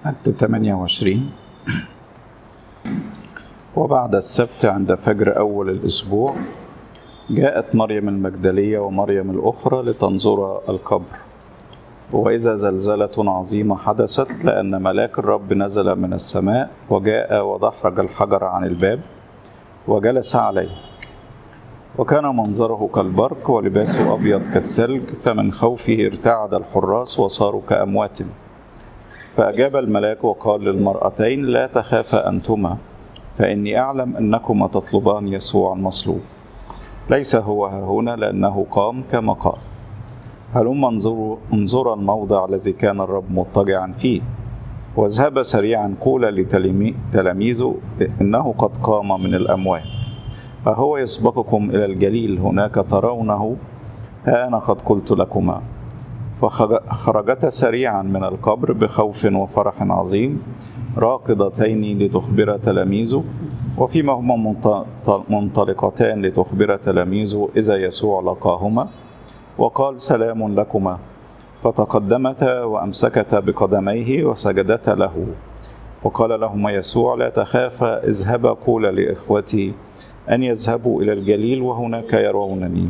متى 28 وبعد السبت عند فجر أول الأسبوع جاءت مريم المجدلية ومريم الأخرى لتنظر القبر وإذا زلزلة عظيمة حدثت لأن ملاك الرب نزل من السماء وجاء ودحرج الحجر عن الباب وجلس عليه وكان منظره كالبرق ولباسه أبيض كالثلج فمن خوفه ارتعد الحراس وصاروا كأموات فأجاب الملاك وقال للمرأتين لا تخافا أنتما فإني أعلم أنكما تطلبان يسوع المصلوب ليس هو هنا لأنه قام كما قال هلما انظروا انظرا الموضع الذي كان الرب مضطجعا فيه واذهب سريعا قولا لتلاميذه إنه قد قام من الأموات فهو يسبقكم إلى الجليل هناك ترونه ها أنا قد قلت لكما فخرجتا سريعا من القبر بخوف وفرح عظيم راكضتين لتخبر تلاميذه وفيما هما منطلقتان لتخبر تلاميذه إذا يسوع لقاهما وقال سلام لكما فتقدمتا وأمسكتا بقدميه وسجدتا له وقال لهما يسوع لا تخافا اذهبا قولا لإخوتي أن يذهبوا إلى الجليل وهناك يرونني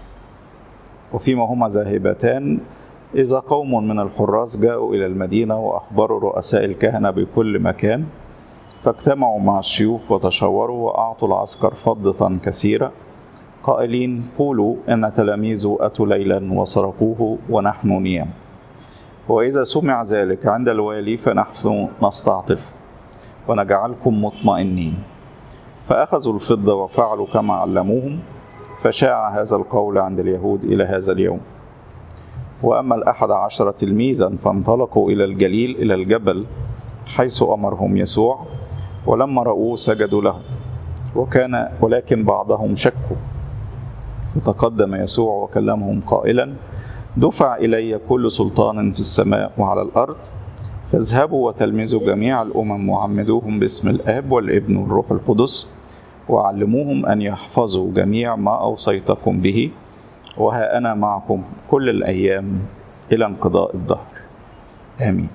وفيما هما ذاهبتان إذا قوم من الحراس جاءوا إلى المدينة وأخبروا رؤساء الكهنة بكل مكان فاجتمعوا مع الشيوخ وتشاوروا وأعطوا العسكر فضة كثيرة قائلين قولوا إن تلاميذه أتوا ليلا وسرقوه ونحن نيام وإذا سمع ذلك عند الوالي فنحن نستعطف ونجعلكم مطمئنين فأخذوا الفضة وفعلوا كما علموهم فشاع هذا القول عند اليهود إلى هذا اليوم وأما الأحد عشر تلميذا فانطلقوا إلى الجليل إلى الجبل حيث أمرهم يسوع ولما رأوه سجدوا له وكان ولكن بعضهم شكوا فتقدم يسوع وكلمهم قائلا دفع إلي كل سلطان في السماء وعلى الأرض فاذهبوا وتلمذوا جميع الأمم وعمدوهم باسم الآب والابن والروح القدس وعلموهم أن يحفظوا جميع ما أوصيتكم به وها أنا معكم كل الأيام إلى انقضاء الدهر آمين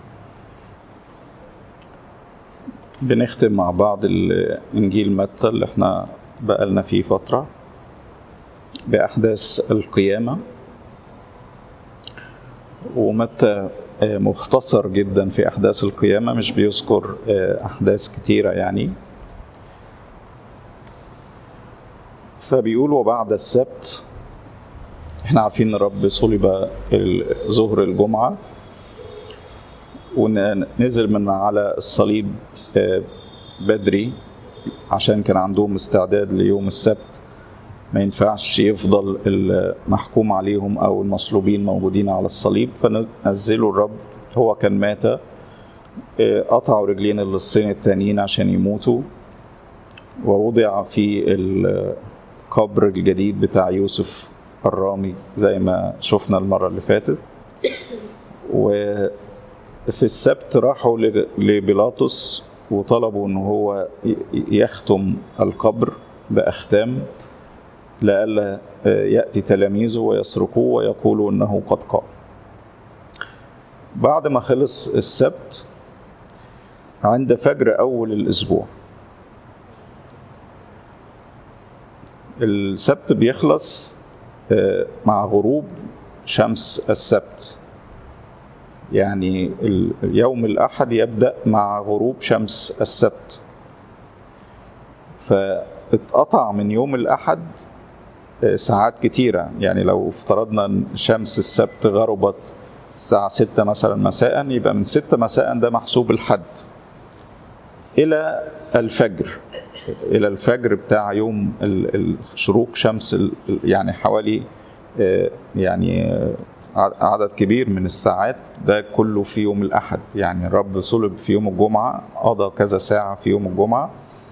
بنختم مع بعض الإنجيل متى اللي احنا بقالنا فيه فترة بأحداث القيامة ومتى مختصر جدا في أحداث القيامة مش بيذكر أحداث كتيرة يعني فبيقول وبعد السبت احنا عارفين ان الرب صلب ظهر الجمعة ونزل من على الصليب بدري عشان كان عندهم استعداد ليوم السبت ما ينفعش يفضل المحكوم عليهم او المصلوبين موجودين على الصليب فنزلوا الرب هو كان مات قطعوا رجلين اللصين التانيين عشان يموتوا ووضع في القبر الجديد بتاع يوسف الرامي زي ما شفنا المرة اللي فاتت وفي السبت راحوا لبيلاطس وطلبوا ان هو يختم القبر بأختام لئلا يأتي تلاميذه ويسرقوه ويقولوا انه قد قام بعد ما خلص السبت عند فجر أول الأسبوع السبت بيخلص مع غروب شمس السبت يعني يوم الأحد يبدأ مع غروب شمس السبت فاتقطع من يوم الأحد ساعات كتيرة يعني لو افترضنا ان شمس السبت غربت الساعة ستة مثلا مساء يبقى من ستة مساء ده محسوب الحد إلى الفجر إلى الفجر بتاع يوم شروق شمس يعني حوالي يعني عدد كبير من الساعات ده كله في يوم الأحد يعني الرب صلب في يوم الجمعة قضى كذا ساعة في يوم الجمعة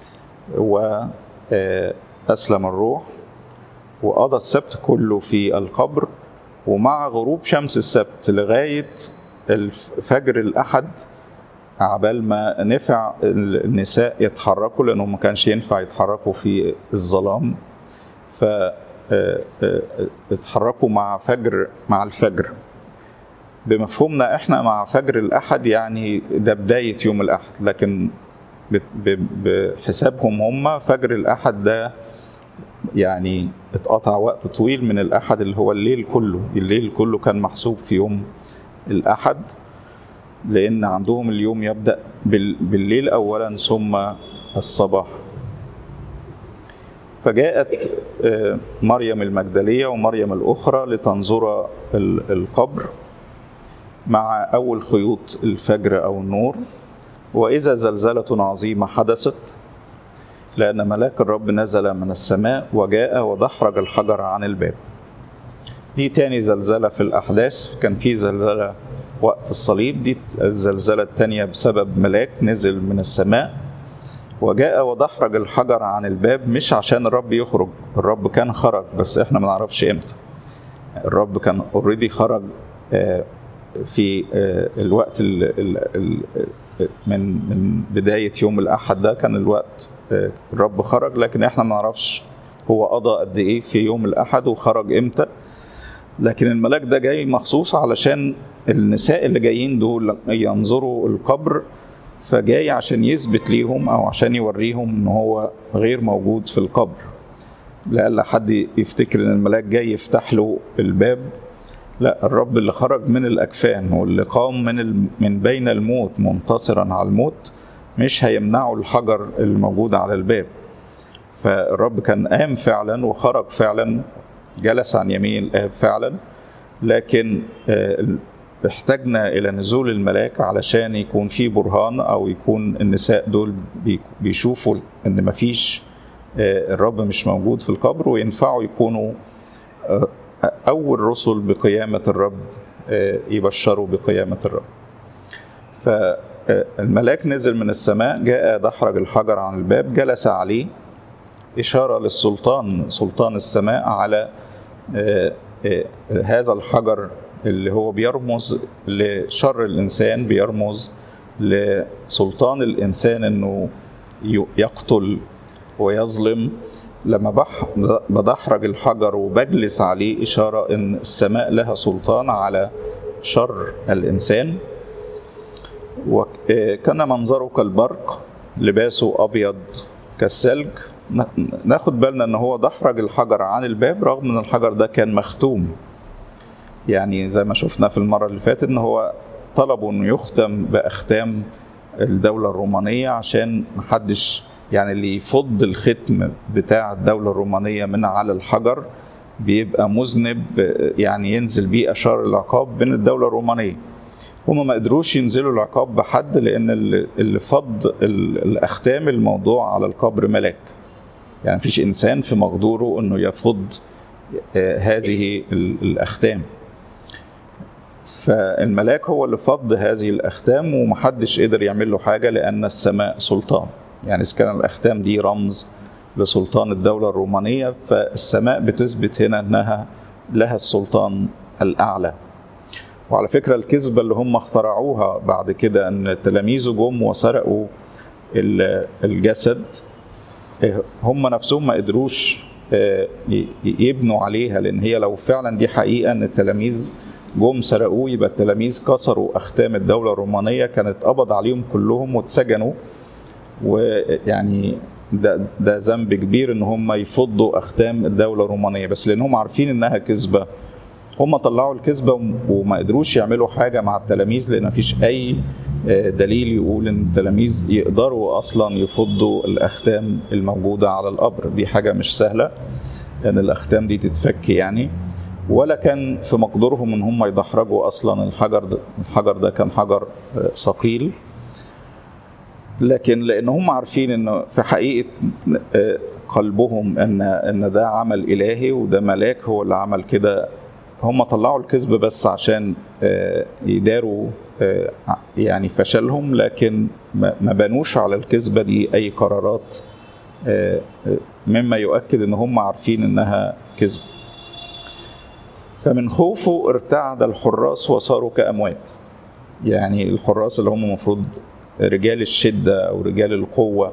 وأسلم الروح وقضى السبت كله في القبر ومع غروب شمس السبت لغاية فجر الأحد عبال ما نفع النساء يتحركوا لأنه ما كانش ينفع يتحركوا في الظلام ف اتحركوا مع فجر مع الفجر بمفهومنا احنا مع فجر الأحد يعني ده بداية يوم الأحد لكن بحسابهم هم فجر الأحد ده يعني اتقطع وقت طويل من الأحد اللي هو الليل كله الليل كله كان محسوب في يوم الأحد لأن عندهم اليوم يبدأ بالليل أولا ثم الصباح فجاءت مريم المجدلية ومريم الأخرى لتنظر القبر مع أول خيوط الفجر أو النور وإذا زلزلة عظيمة حدثت لأن ملاك الرب نزل من السماء وجاء ودحرج الحجر عن الباب دي تاني زلزلة في الأحداث كان في زلزلة وقت الصليب دي الزلزلة التانية بسبب ملاك نزل من السماء وجاء ودحرج الحجر عن الباب مش عشان الرب يخرج الرب كان خرج بس احنا ما نعرفش امتى الرب كان اوريدي خرج في الوقت من من بداية يوم الأحد ده كان الوقت الرب خرج لكن احنا ما نعرفش هو قضى قد ايه في يوم الأحد وخرج امتى لكن الملاك ده جاي مخصوص علشان النساء اللي جايين دول ينظروا القبر فجاي عشان يثبت ليهم او عشان يوريهم ان هو غير موجود في القبر لألا حد يفتكر ان الملاك جاي يفتح له الباب لا الرب اللي خرج من الاكفان واللي قام من من بين الموت منتصرا على الموت مش هيمنعوا الحجر الموجود على الباب فالرب كان قام فعلا وخرج فعلا جلس عن يمين الاب فعلا لكن احتاجنا الى نزول الملاك علشان يكون في برهان او يكون النساء دول بيشوفوا ان مفيش الرب مش موجود في القبر وينفعوا يكونوا اول رسل بقيامه الرب يبشروا بقيامه الرب فالملاك نزل من السماء جاء دحرج الحجر عن الباب جلس عليه اشاره للسلطان سلطان السماء على هذا الحجر اللي هو بيرمز لشر الانسان بيرمز لسلطان الانسان انه يقتل ويظلم لما بح بدحرج الحجر وبجلس عليه اشاره ان السماء لها سلطان على شر الانسان وكان منظره كالبرق لباسه ابيض كالثلج ناخد بالنا ان هو دحرج الحجر عن الباب رغم ان الحجر ده كان مختوم يعني زي ما شفنا في المرة اللي فاتت ان هو طلبوا انه يختم باختام الدولة الرومانية عشان محدش يعني اللي يفض الختم بتاع الدولة الرومانية من على الحجر بيبقى مذنب يعني ينزل بيه أشار العقاب من الدولة الرومانية هما ما قدروش ينزلوا العقاب بحد لأن اللي فض الأختام الموضوع على القبر ملاك يعني مفيش إنسان في مقدوره أنه يفض هذه الأختام فالملاك هو اللي فض هذه الأختام ومحدش قدر يعمل له حاجة لأن السماء سلطان يعني إذا كان الأختام دي رمز لسلطان الدولة الرومانية فالسماء بتثبت هنا أنها لها السلطان الأعلى وعلى فكرة الكذبة اللي هم اخترعوها بعد كده أن تلاميذه جم وسرقوا الجسد هم نفسهم ما قدروش يبنوا عليها لأن هي لو فعلا دي حقيقة أن التلاميذ جم سرقوه يبقى التلاميذ كسروا أختام الدولة الرومانية كانت قبض عليهم كلهم واتسجنوا ويعني ده ده ذنب كبير ان هم يفضوا اختام الدوله الرومانيه بس لان هم عارفين انها كذبه هم طلعوا الكذبه وما قدروش يعملوا حاجه مع التلاميذ لان مفيش اي دليل يقول ان التلاميذ يقدروا اصلا يفضوا الاختام الموجوده على القبر دي حاجه مش سهله لان الاختام دي تتفك يعني ولا كان في مقدورهم ان هم يدحرجوا اصلا الحجر ده الحجر ده كان حجر ثقيل لكن لان هم عارفين ان في حقيقه قلبهم ان ان ده عمل الهي وده ملاك هو اللي عمل كده هم طلعوا الكذب بس عشان يداروا يعني فشلهم لكن ما بنوش على الكذبه دي اي قرارات مما يؤكد ان هم عارفين انها كذب فمن خوفه ارتعد الحراس وصاروا كاموات يعني الحراس اللي هم المفروض رجال الشدة أو رجال القوة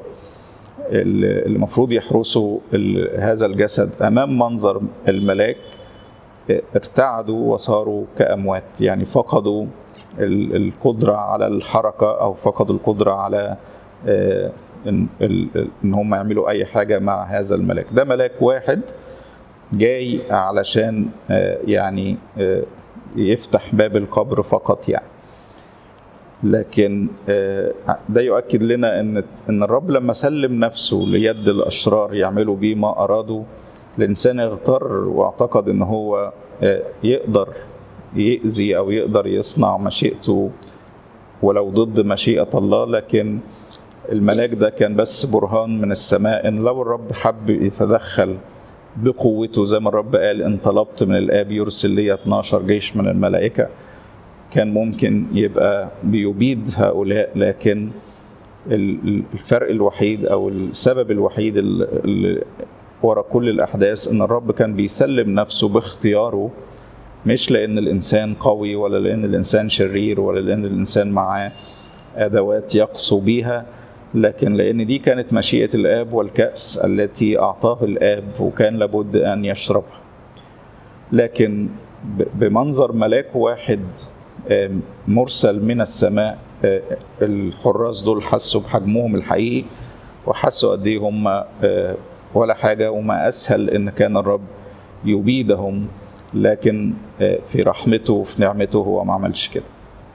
اللي المفروض يحرسوا هذا الجسد أمام منظر الملاك ارتعدوا وصاروا كأموات يعني فقدوا القدرة على الحركة أو فقدوا القدرة على إن, إن هم يعملوا أي حاجة مع هذا الملاك ده ملاك واحد جاي علشان يعني يفتح باب القبر فقط يعني لكن ده يؤكد لنا ان ان الرب لما سلم نفسه ليد الاشرار يعملوا بيه ما ارادوا الانسان اغتر واعتقد ان هو يقدر يأذي او يقدر يصنع مشيئته ولو ضد مشيئة الله لكن الملاك ده كان بس برهان من السماء ان لو الرب حب يتدخل بقوته زي ما الرب قال ان طلبت من الاب يرسل لي 12 جيش من الملائكه كان ممكن يبقى بيبيد هؤلاء لكن الفرق الوحيد او السبب الوحيد اللي ورا كل الاحداث ان الرب كان بيسلم نفسه باختياره مش لان الانسان قوي ولا لان الانسان شرير ولا لان الانسان معاه ادوات يقصو بيها لكن لان دي كانت مشيئه الاب والكاس التي اعطاه الاب وكان لابد ان يشربها لكن بمنظر ملاك واحد مرسل من السماء الحراس دول حسوا بحجمهم الحقيقي وحسوا قد ايه هم ولا حاجه وما اسهل ان كان الرب يبيدهم لكن في رحمته وفي نعمته هو ما عملش كده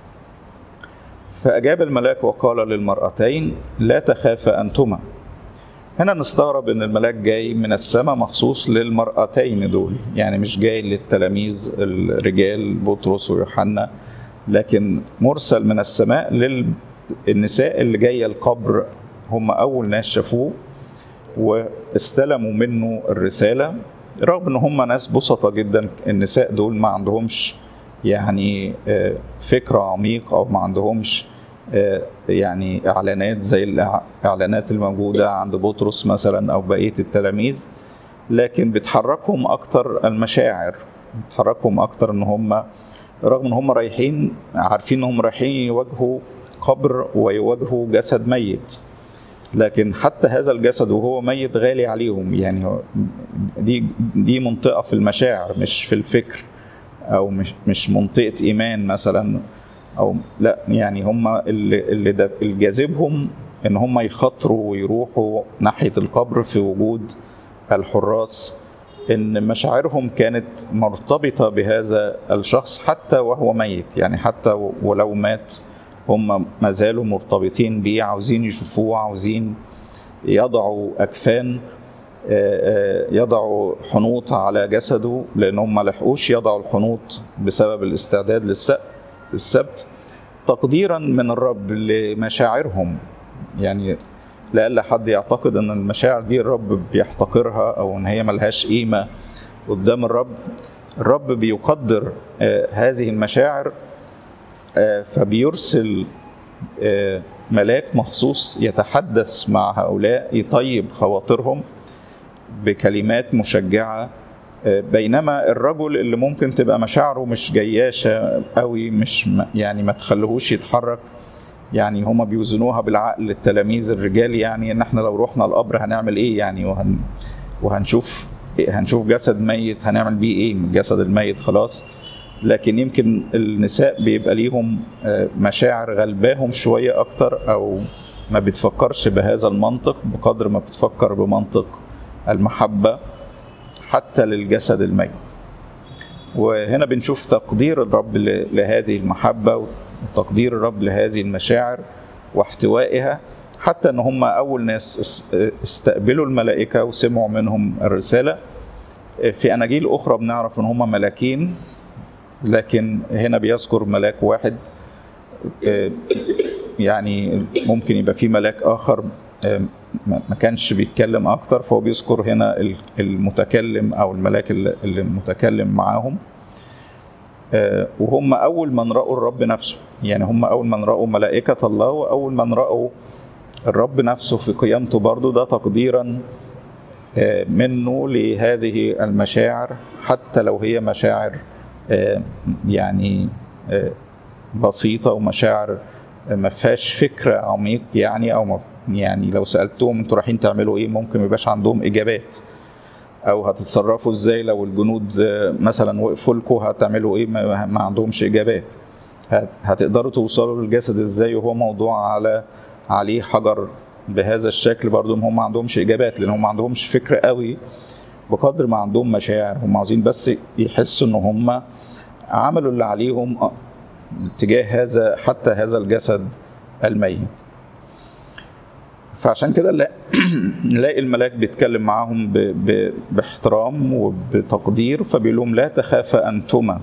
فأجاب الملاك وقال للمرأتين لا تخافا أنتما هنا نستغرب ان الملاك جاي من السماء مخصوص للمرأتين دول يعني مش جاي للتلاميذ الرجال بطرس ويوحنا لكن مرسل من السماء للنساء اللي جايه القبر هم اول ناس شافوه واستلموا منه الرساله رغم ان هم ناس بسطة جدا النساء دول ما عندهمش يعني فكر عميق او ما عندهمش يعني اعلانات زي الاعلانات الموجوده عند بطرس مثلا او بقيه التلاميذ لكن بتحركهم اكتر المشاعر بتحركهم اكتر ان هم رغم ان هم رايحين عارفين انهم رايحين يواجهوا قبر ويواجهوا جسد ميت لكن حتى هذا الجسد وهو ميت غالي عليهم يعني دي دي منطقه في المشاعر مش في الفكر او مش مش منطقه ايمان مثلا او لا يعني هم اللي اللي جاذبهم ان هم يخاطروا ويروحوا ناحيه القبر في وجود الحراس ان مشاعرهم كانت مرتبطه بهذا الشخص حتى وهو ميت يعني حتى ولو مات هم ما زالوا مرتبطين بيه عاوزين يشوفوه عاوزين يضعوا اكفان يضعوا حنوط على جسده لان هم ما لحقوش يضعوا الحنوط بسبب الاستعداد للسبت تقديرا من الرب لمشاعرهم يعني لألا حد يعتقد ان المشاعر دي الرب بيحتقرها او ان هي ملهاش قيمه قدام الرب الرب بيقدر هذه المشاعر فبيرسل ملاك مخصوص يتحدث مع هؤلاء يطيب خواطرهم بكلمات مشجعه بينما الرجل اللي ممكن تبقى مشاعره مش جياشه قوي مش يعني ما تخليهوش يتحرك يعني هما بيوزنوها بالعقل التلاميذ الرجال يعني ان احنا لو رحنا القبر هنعمل ايه يعني وهن وهنشوف هنشوف جسد ميت هنعمل بيه ايه من الجسد الميت خلاص لكن يمكن النساء بيبقى ليهم مشاعر غلباهم شويه اكتر او ما بتفكرش بهذا المنطق بقدر ما بتفكر بمنطق المحبه حتى للجسد الميت وهنا بنشوف تقدير الرب لهذه المحبة وتقدير الرب لهذه المشاعر واحتوائها حتى ان هم اول ناس استقبلوا الملائكة وسمعوا منهم الرسالة في اناجيل اخرى بنعرف ان هم ملاكين لكن هنا بيذكر ملاك واحد يعني ممكن يبقى في ملاك اخر ما كانش بيتكلم اكتر فهو بيذكر هنا المتكلم او الملاك اللي متكلم معاهم وهم اول من راوا الرب نفسه يعني هم اول من راوا ملائكه الله واول من راوا الرب نفسه في قيامته برضه ده تقديرا منه لهذه المشاعر حتى لو هي مشاعر يعني بسيطه ومشاعر ما فيهاش فكر عميق يعني او يعني لو سالتهم انتوا رايحين تعملوا ايه ممكن ما يبقاش عندهم اجابات او هتتصرفوا ازاي لو الجنود مثلا وقفوا لكم هتعملوا ايه ما ما عندهمش اجابات هت- هتقدروا توصلوا للجسد ازاي وهو موضوع على عليه حجر بهذا الشكل برضو هم ما عندهمش اجابات لان هم ما عندهمش فكر قوي بقدر ما عندهم مشاعر هم عاوزين بس يحسوا ان هم عملوا اللي عليهم تجاه هذا حتى هذا الجسد الميت فعشان كده نلا- نلاقي الملاك بيتكلم معاهم ب... ب... باحترام وبتقدير فبيقول لهم لا تخافا انتما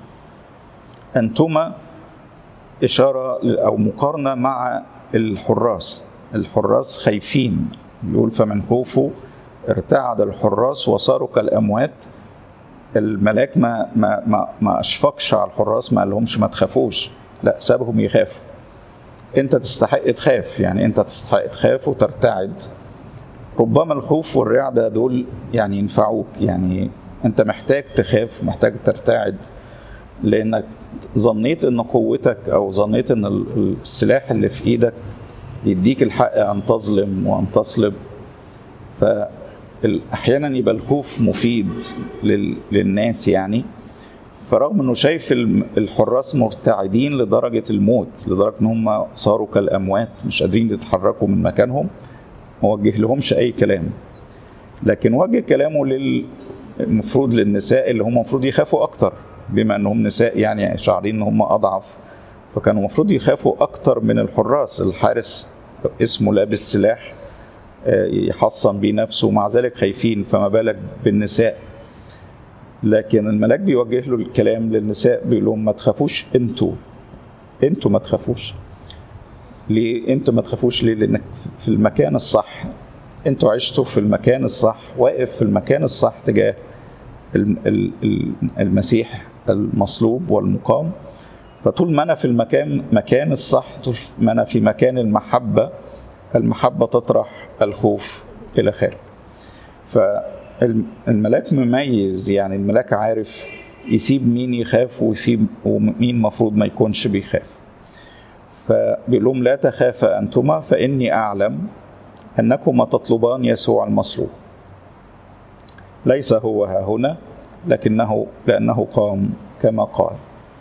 انتما اشاره ل- او مقارنه مع الحراس الحراس خايفين يقول فمن خوفه ارتعد الحراس وصاروا كالاموات الملاك ما ما ما, ما اشفقش على الحراس ما قالهمش ما تخافوش لا سابهم يخافوا انت تستحق تخاف يعني انت تستحق تخاف وترتعد ربما الخوف والرعدة دول يعني ينفعوك يعني انت محتاج تخاف محتاج ترتعد لانك ظنيت ان قوتك او ظنيت ان ال- السلاح اللي في ايدك يديك الحق ان تظلم وان تصلب فاحيانا يبقى الخوف مفيد لل- للناس يعني فرغم انه شايف الم- الحراس مرتعدين لدرجه الموت لدرجه ان هم صاروا كالاموات مش قادرين يتحركوا من مكانهم ما وجه لهمش اي كلام لكن وجه كلامه لل المفروض للنساء اللي هم المفروض يخافوا اكتر بما انهم نساء يعني شعرين ان هم اضعف فكانوا المفروض يخافوا اكتر من الحراس الحارس اسمه لابس سلاح آه، يحصن بيه نفسه ومع ذلك خايفين فما بالك بالنساء لكن الملاك بيوجه له الكلام للنساء بيقول لهم ما تخافوش انتوا انتوا ما تخافوش ليه انتوا ما تخافوش ليه لانك في المكان الصح انتوا عشتوا في المكان الصح واقف في المكان الصح تجاه الم- ال- ال- المسيح المصلوب والمقام فطول ما انا في المكان مكان الصح طول ما انا في مكان المحبه المحبه تطرح الخوف الى خارج فالملاك مميز يعني الملاك عارف يسيب مين يخاف ويسيب ومين المفروض ما يكونش بيخاف فبيقول لهم لا تخافا انتما فاني اعلم انكما تطلبان يسوع المصلوب ليس هو ها هنا لكنه لانه قام كما قال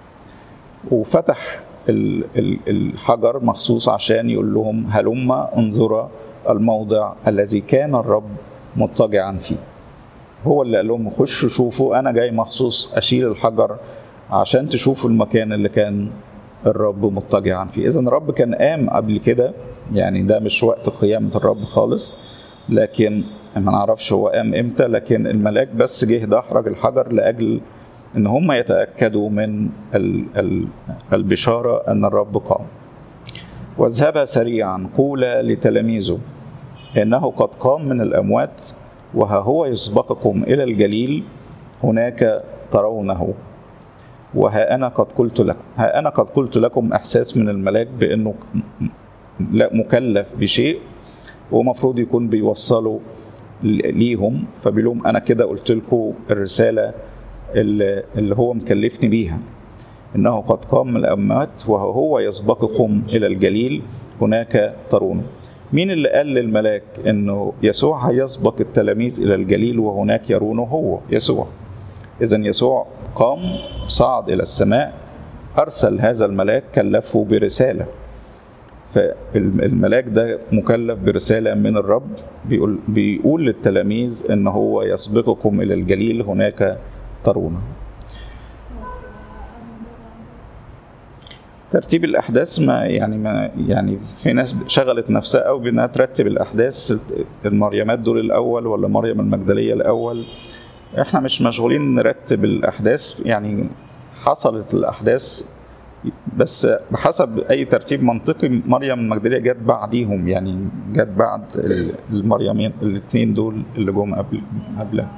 وفتح ال- ال- الحجر مخصوص عشان يقول لهم هلما انظرا الموضع الذي كان الرب مضطجعا فيه هو اللي قال لهم خشوا شوفوا انا جاي مخصوص اشيل الحجر عشان تشوفوا المكان اللي كان الرب مضطجعا فيه اذا الرب كان قام قبل كده يعني ده مش وقت قيامة الرب خالص لكن ما نعرفش هو قام امتى لكن الملاك بس جه دحرج الحجر لاجل ان هم يتاكدوا من ال ال البشاره ان الرب قام واذهبا سريعا قولا لتلاميذه انه قد قام من الاموات وها هو يسبقكم الى الجليل هناك ترونه وها انا قد قلت لكم ها انا قد قلت لكم احساس من الملاك بانه لا مكلف بشيء ومفروض يكون بيوصله ليهم فبيقول لهم انا كده قلت لكم الرساله اللي اللي هو مكلفني بيها انه قد قام من الاموات وهو يسبقكم الى الجليل هناك ترونه مين اللي قال للملاك انه يسوع هيسبق التلاميذ الى الجليل وهناك يرونه هو يسوع اذا يسوع قام صعد الى السماء ارسل هذا الملاك كلفه برساله فالملاك ده مكلف برسالة من الرب بيقول, بيقول للتلاميذ ان هو يسبقكم الى الجليل هناك ترونه ترتيب الاحداث ما يعني ما يعني في ناس شغلت نفسها قوي بانها ترتب الاحداث المريمات دول الاول ولا مريم المجدليه الاول احنا مش مشغولين نرتب الاحداث يعني حصلت الاحداث بس بحسب اي ترتيب منطقي مريم المجدليه جت بعديهم يعني جت بعد المريمين الاثنين دول اللي جم قبل قبلها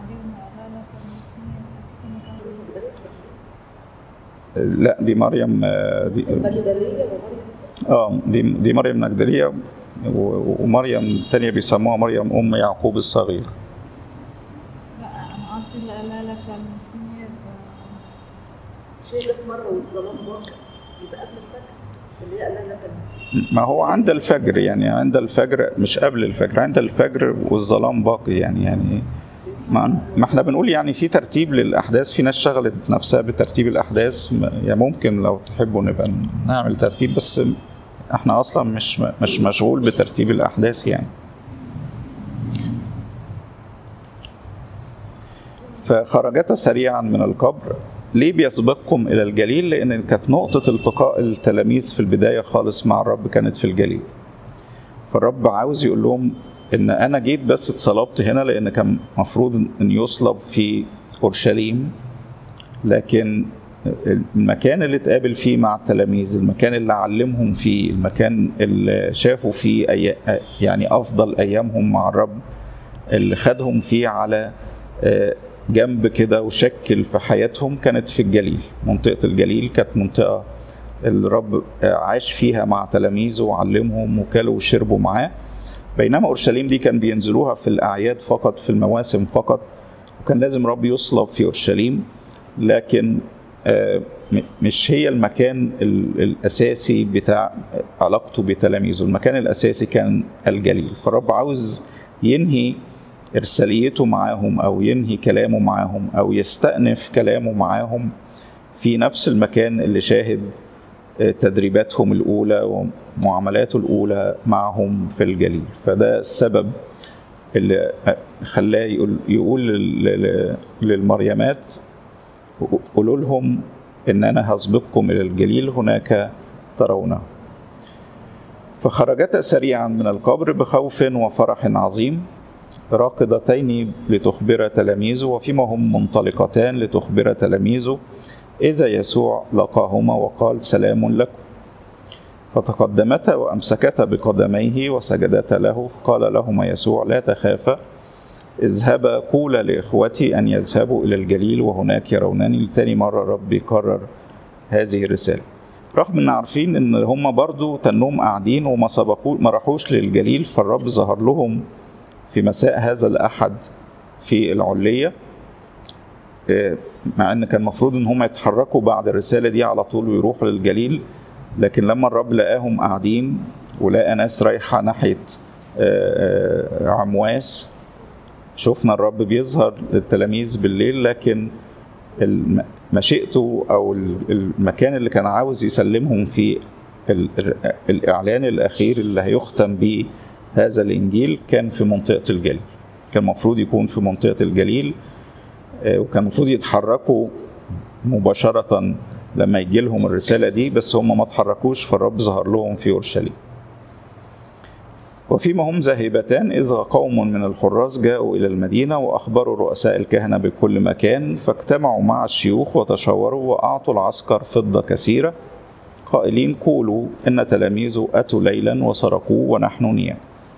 لا دي مريم دي اه دي دي مريم المجدليه ومريم ثانيه بيسموها مريم ام يعقوب الصغير لا انا قصدي اللي قالها لك المسيح شيء في مره والظلام برضه يبقى قبل الفجر اللي هي قالها لك المسيح ما هو عند الفجر يعني عند الفجر مش قبل الفجر عند الفجر والظلام باقي يعني يعني ما ما احنا بنقول يعني في ترتيب للاحداث في ناس شغلت نفسها بترتيب الاحداث م- يعني ممكن لو تحبوا نبقى نعمل ترتيب بس احنا اصلا مش مش مشغول بترتيب الاحداث يعني فخرجتا سريعا من القبر ليه بيسبقكم الى الجليل لان كانت نقطه التقاء التلاميذ في البدايه خالص مع الرب كانت في الجليل فالرب عاوز يقول لهم ان انا جيت بس اتصلبت هنا لان كان مفروض ان يصلب في اورشليم لكن المكان اللي اتقابل فيه مع التلاميذ المكان اللي علمهم فيه المكان اللي شافوا فيه أي يعني افضل ايامهم مع الرب اللي خدهم فيه على آه، جنب كده وشكل في حياتهم كانت في الجليل منطقة الجليل كانت منطقة الرب عاش فيها مع تلاميذه وعلمهم وكلوا وشربوا معاه بينما اورشليم دي كان بينزلوها في الاعياد فقط في المواسم فقط وكان لازم رب يصلب في اورشليم لكن آه، م- مش هي المكان ال- الاساسي بتاع علاقته بتلاميذه المكان الاساسي كان الجليل فالرب عاوز ينهي ارساليته معاهم او ينهي كلامه معاهم او يستأنف كلامه معاهم في نفس المكان اللي شاهد تدريباتهم الأولى ومعاملاته الأولى معهم في الجليل فده السبب اللي خلاه يقول, يقول لل- لل- للمريمات قولوا لهم إن أنا هسبقكم إلى الجليل هناك ترونه فخرجتا سريعا من القبر بخوف وفرح عظيم راكضتين لتخبر تلاميذه وفيما هم منطلقتان لتخبر تلاميذه إذا يسوع لقاهما وقال سلام لكم فتقدمتا وأمسكتا بقدميه وسجدتا له قال لهما يسوع لا تخافا اذهبا قولا لإخوتي أن يذهبوا إلى الجليل وهناك يرونني لتاني مرة رب يكرر هذه الرسالة رغم ان عارفين ان هم برضو تنهم قاعدين وما سبقوا ما راحوش للجليل فالرب ظهر لهم في مساء هذا الأحد في العلية آه، مع ان كان المفروض ان هم يتحركوا بعد الرسالة دي على طول ويروحوا للجليل لكن لما الرب لقاهم قاعدين ولقى ناس رايحة ناحية آه، آه، عمواس شفنا الرب بيظهر للتلاميذ بالليل لكن الم- مشيئته او ال- المكان اللي كان عاوز يسلمهم فيه ال- ال- الاعلان الاخير اللي هيختم بيه هذا الانجيل كان في منطقه الجليل كان المفروض يكون في منطقه الجليل آه، وكان المفروض يتحركوا مباشره لما يجي لهم الرساله دي بس هم ما اتحركوش فالرب ظهر لهم في اورشليم وفيما هم ذاهبتان إذا قوم من الحراس جاءوا إلى المدينة وأخبروا رؤساء الكهنة بكل مكان فاجتمعوا مع الشيوخ وتشاوروا وأعطوا العسكر فضة كثيرة قائلين قولوا إن تلاميذه أتوا ليلا وسرقوه ونحن نيام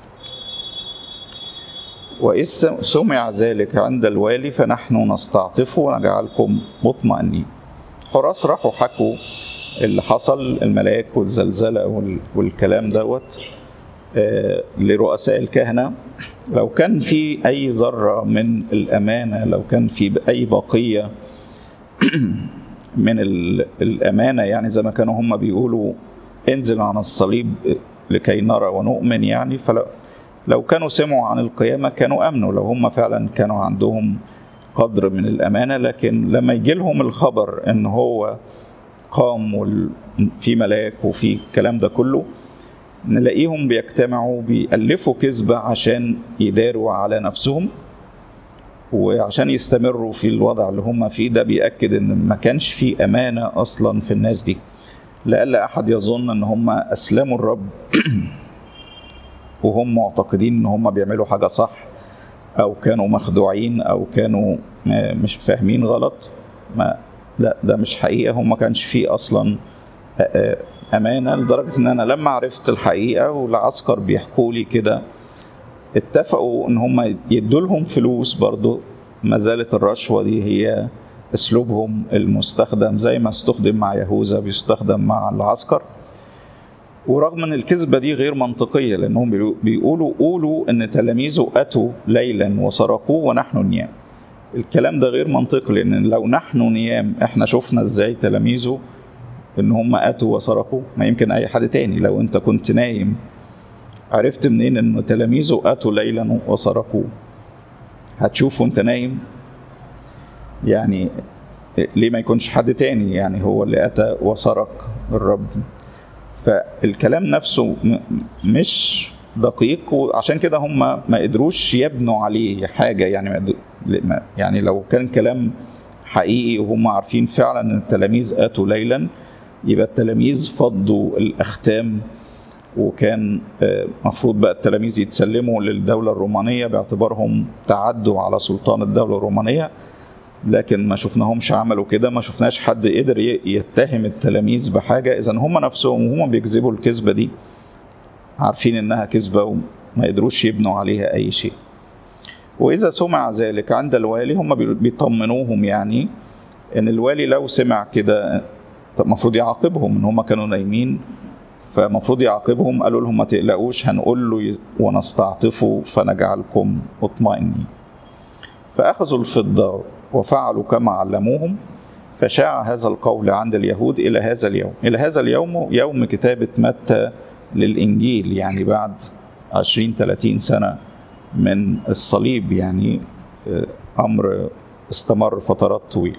وإذ سمع ذلك عند الوالي فنحن نستعطف ونجعلكم مطمئنين حراس راحوا حكوا اللي حصل الملاك والزلزلة وال- والكلام دوت آه، لرؤساء الكهنة لو كان في أي ذرة من الأمانة لو كان في أي بقية من ال- الأمانة يعني زي ما كانوا هم بيقولوا انزل عن الصليب لكي نرى ونؤمن يعني فلو لو كانوا سمعوا عن القيامة كانوا أمنوا لو هم فعلا كانوا عندهم قدر من الأمانة لكن لما يجي لهم الخبر إن هو قام وفي ملاك وفي الكلام ده كله نلاقيهم بيجتمعوا بيألفوا كذبة عشان يداروا على نفسهم وعشان يستمروا في الوضع اللي هم فيه ده بيأكد ان ما كانش في أمانة أصلا في الناس دي لألا أحد يظن ان هم أسلموا الرب وهم معتقدين ان هم بيعملوا حاجة صح أو كانوا مخدوعين أو كانوا مش فاهمين غلط ما لا ده مش حقيقة هم ما كانش فيه أصلا أمانة لدرجة إن أنا لما عرفت الحقيقة والعسكر بيحكوا لي كده اتفقوا إن هم يدوا لهم فلوس برضو ما زالت الرشوة دي هي أسلوبهم المستخدم زي ما استخدم مع يهوذا بيستخدم مع العسكر ورغم ان الكذبه دي غير منطقيه لانهم بيقولوا قولوا ان تلاميذه اتوا ليلا وسرقوه ونحن نيام الكلام ده غير منطقي لان لو نحن نيام احنا شفنا ازاي تلاميذه ان هم اتوا وسرقوا ما يمكن اي حد تاني لو انت كنت نايم عرفت منين ان تلاميذه اتوا ليلا وسرقوه هتشوفه وانت نايم يعني ليه ما يكونش حد تاني يعني هو اللي أتى وسرق الرب فالكلام نفسه مش دقيق وعشان كده هم ما قدروش يبنوا عليه حاجة يعني يعني لو كان كلام حقيقي وهم عارفين فعلا ان التلاميذ اتوا ليلا يبقى التلاميذ فضوا الاختام وكان مفروض بقى التلاميذ يتسلموا للدولة الرومانية باعتبارهم تعدوا على سلطان الدولة الرومانية لكن ما شفناهمش عملوا كده ما شفناش حد قدر يتهم التلاميذ بحاجة إذا هم نفسهم وهم بيكذبوا الكذبة دي عارفين إنها كذبة وما قدروش يبنوا عليها أي شيء وإذا سمع ذلك عند الوالي هم بيطمنوهم يعني إن الوالي لو سمع كده المفروض يعاقبهم إن هم كانوا نايمين فمفروض يعاقبهم قالوا لهم ما تقلقوش هنقول له ونستعطفه فنجعلكم مطمئنين فأخذوا الفضة وفعلوا كما علموهم فشاع هذا القول عند اليهود إلى هذا اليوم إلى هذا اليوم يوم كتابة متى للإنجيل يعني بعد 20 30 سنة من الصليب يعني أمر استمر فترات طويلة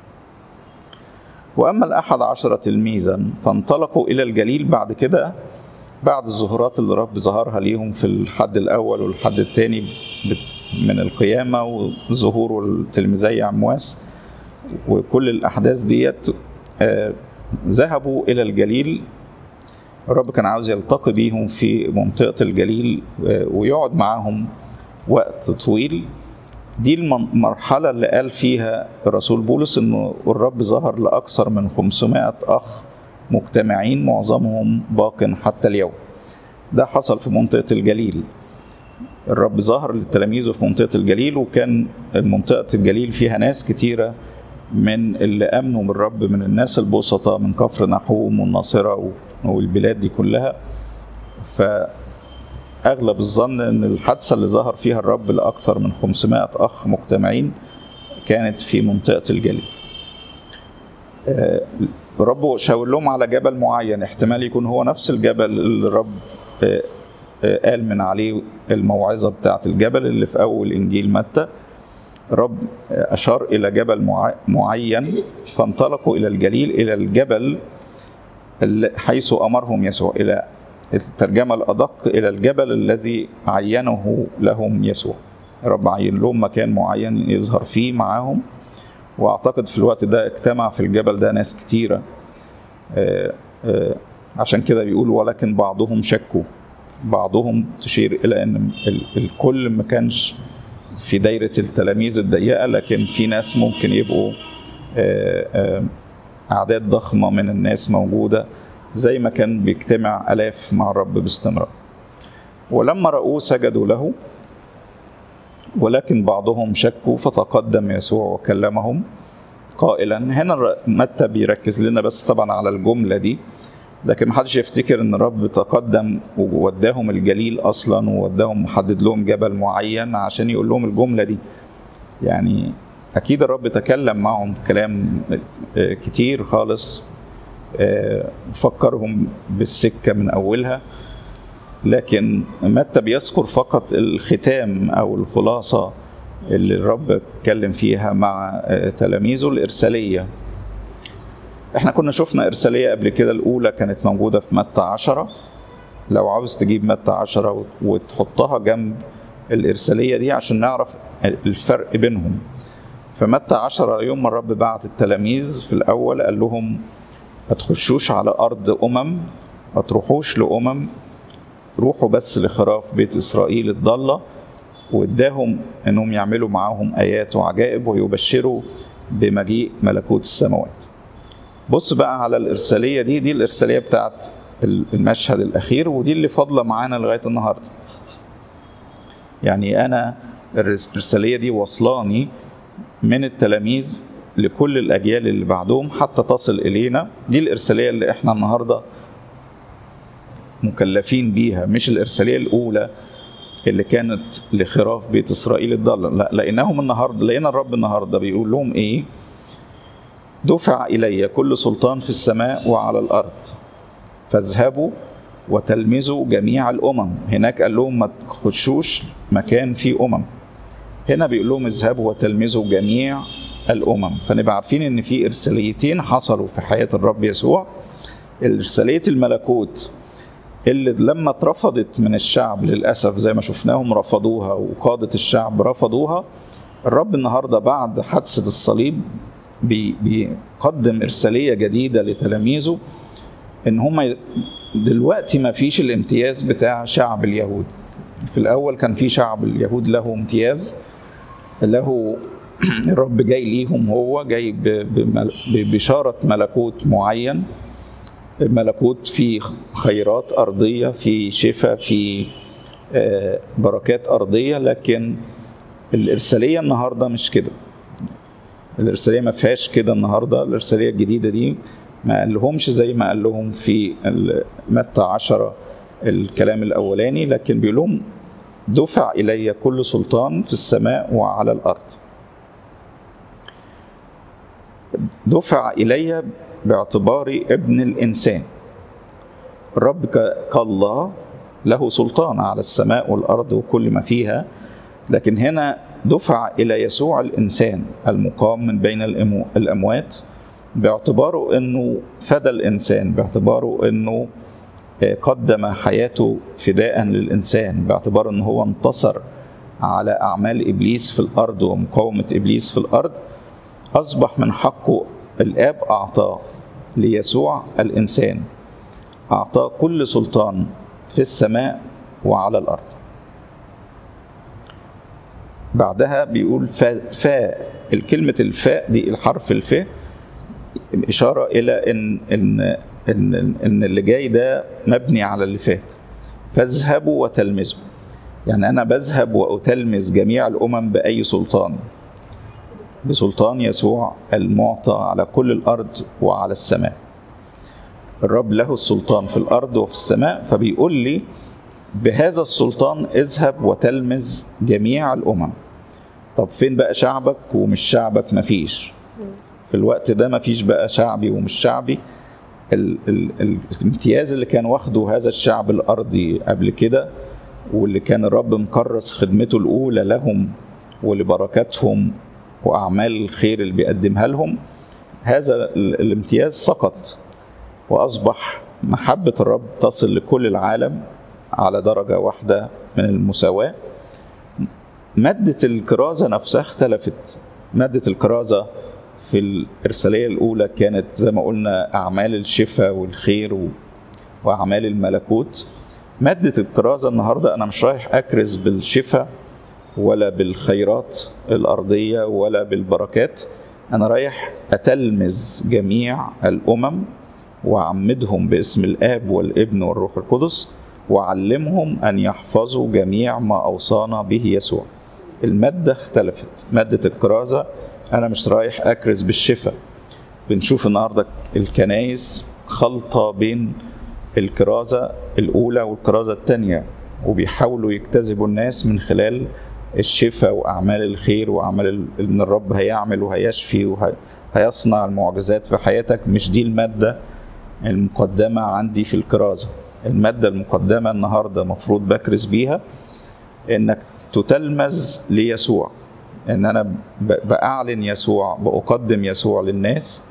وأما الأحد عشر تلميذا فانطلقوا إلى الجليل بعد كده بعد الظهورات اللي رب ظهرها ليهم في الحد الأول والحد الثاني من القيامة وظهور التلميذي عمواس وكل الأحداث ديت ذهبوا إلى الجليل الرب كان عاوز يلتقي بيهم في منطقة الجليل ويقعد معاهم وقت طويل دي المرحلة اللي قال فيها الرسول بولس انه الرب ظهر لأكثر من 500 أخ مجتمعين معظمهم باق حتى اليوم ده حصل في منطقة الجليل الرب ظهر لتلاميذه في منطقة الجليل وكان منطقة الجليل فيها ناس كتيرة من اللي امنوا بالرب من الناس البسطاء من كفر نحوم والناصره والبلاد دي كلها فاغلب الظن ان الحادثه اللي ظهر فيها الرب لاكثر من 500 اخ مجتمعين كانت في منطقه الجليل الرب شاور لهم على جبل معين احتمال يكون هو نفس الجبل اللي الرب قال من عليه الموعظه بتاعه الجبل اللي في اول انجيل متى الرب أشار إلى جبل معين فانطلقوا إلى الجليل إلى الجبل حيث أمرهم يسوع إلى الترجمة الأدق إلى الجبل الذي عينه لهم يسوع الرب عين لهم مكان معين يظهر فيه معاهم وأعتقد في الوقت ده اجتمع في الجبل ده ناس كتيرة عشان كده بيقول ولكن بعضهم شكوا بعضهم تشير إلى أن الكل ما كانش في دايرة التلاميذ الضيقة لكن في ناس ممكن يبقوا أعداد ضخمة من الناس موجودة زي ما كان بيجتمع ألاف مع الرب باستمرار ولما رأوه سجدوا له ولكن بعضهم شكوا فتقدم يسوع وكلمهم قائلا هنا متى بيركز لنا بس طبعا على الجملة دي لكن محدش يفتكر ان الرب تقدم ووداهم الجليل اصلا ووداهم محدد لهم جبل معين عشان يقول لهم الجمله دي يعني اكيد الرب تكلم معهم كلام كتير خالص فكرهم بالسكه من اولها لكن متى بيذكر فقط الختام او الخلاصه اللي الرب اتكلم فيها مع تلاميذه الارساليه احنا كنا شفنا إرسالية قبل كده الأولى كانت موجودة في متى عشرة لو عاوز تجيب متى عشرة وتحطها جنب الإرسالية دي عشان نعرف الفرق بينهم فمتى عشرة يوم ما الرب بعت التلاميذ في الأول قال لهم ما تخشوش على أرض أمم ما تروحوش لأمم روحوا بس لخراف بيت إسرائيل الضالة واداهم انهم يعملوا معاهم ايات وعجائب ويبشروا بمجيء ملكوت السماوات بص بقى على الإرسالية دي دي الإرسالية بتاعت المشهد الأخير ودي اللي فاضلة معانا لغاية النهاردة يعني أنا الإرسالية دي وصلاني من التلاميذ لكل الأجيال اللي بعدهم حتى تصل إلينا دي الإرسالية اللي إحنا النهاردة مكلفين بيها مش الإرسالية الأولى اللي كانت لخراف بيت إسرائيل الضالة لا لقيناهم النهاردة لقينا الرب النهاردة بيقول لهم إيه دفع إلي كل سلطان في السماء وعلى الأرض فاذهبوا وتلمذوا جميع الأمم هناك قال لهم ما تخشوش مكان فيه أمم هنا بيقول لهم اذهبوا وتلمذوا جميع الامم فنبقى عارفين ان في ارساليتين حصلوا في حياه الرب يسوع ارساليه الملكوت اللي لما اترفضت من الشعب للاسف زي ما شفناهم رفضوها وقاده الشعب رفضوها الرب النهارده بعد حادثه الصليب بي- بيقدم ارساليه جديده لتلاميذه ان هم دلوقتي ما فيش الامتياز بتاع شعب اليهود في الاول كان في شعب اليهود له امتياز له الرب جاي ليهم هو جاي ب- بمل- ببشاره ملكوت معين ملكوت في خيرات ارضيه في شفاء في آه، بركات ارضيه لكن الارساليه النهارده مش كده الارساليه ما فيهاش كده النهارده الارساليه الجديده دي ما قال لهمش زي ما قال لهم في ال- متى عشرة الكلام الاولاني لكن بيقول لهم دفع الي كل سلطان في السماء وعلى الارض دفع الي باعتباري ابن الانسان الرب ك- كالله له سلطان على السماء والارض وكل ما فيها لكن هنا دفع الى يسوع الانسان المقام من بين الأمو- الاموات باعتباره انه فدى الانسان باعتباره انه آه، قدم حياته فداء للانسان باعتبار انه هو انتصر على اعمال ابليس في الارض ومقاومه ابليس في الارض اصبح من حقه الاب اعطاه ليسوع الانسان اعطاه كل سلطان في السماء وعلى الارض بعدها بيقول فا, فا الكلمة الفاء دي الحرف الفاء إشارة إلى إن إن إن إن اللي جاي ده مبني على اللي فات فاذهبوا وتلمذوا يعني أنا بذهب وأتلمذ جميع الأمم بأي سلطان بسلطان يسوع المعطى على كل الأرض وعلى السماء الرب له السلطان في الأرض وفي السماء فبيقول لي بهذا السلطان اذهب وتلمذ جميع الأمم طب فين بقى شعبك ومش شعبك مفيش في الوقت ده مفيش بقى شعبي ومش شعبي ال ال ال الامتياز اللي كان واخده هذا الشعب الأرضي قبل كده واللي كان الرب مكرس خدمته الأولى لهم ولبركاتهم وأعمال الخير اللي بيقدمها لهم هذا ال- الامتياز سقط وأصبح محبة الرب تصل لكل العالم على درجة واحدة من المساواة مادة الكرازة نفسها اختلفت مادة الكرازة في الإرسالية الأولى كانت زي ما قلنا أعمال الشفاء والخير و... وأعمال الملكوت مادة الكرازة النهاردة أنا مش رايح أكرز بالشفاء ولا بالخيرات الأرضية ولا بالبركات أنا رايح أتلمذ جميع الأمم وأعمدهم باسم الآب والابن والروح القدس وأعلمهم أن يحفظوا جميع ما أوصانا به يسوع المادة اختلفت مادة الكرازة أنا مش رايح أكرز بالشفاء بنشوف النهاردة الكنايس خلطة بين الكرازة الأولى والكرازة الثانية وبيحاولوا يجتذبوا الناس من خلال الشفاء وأعمال الخير وأعمال ال- إن الرب هيعمل وهيشفي وهيصنع المعجزات في حياتك مش دي المادة المقدمة عندي في الكرازة المادة المقدمة النهاردة مفروض بكرز بيها إنك تتلمذ ليسوع إن أنا ب- بأعلن يسوع بأقدم يسوع للناس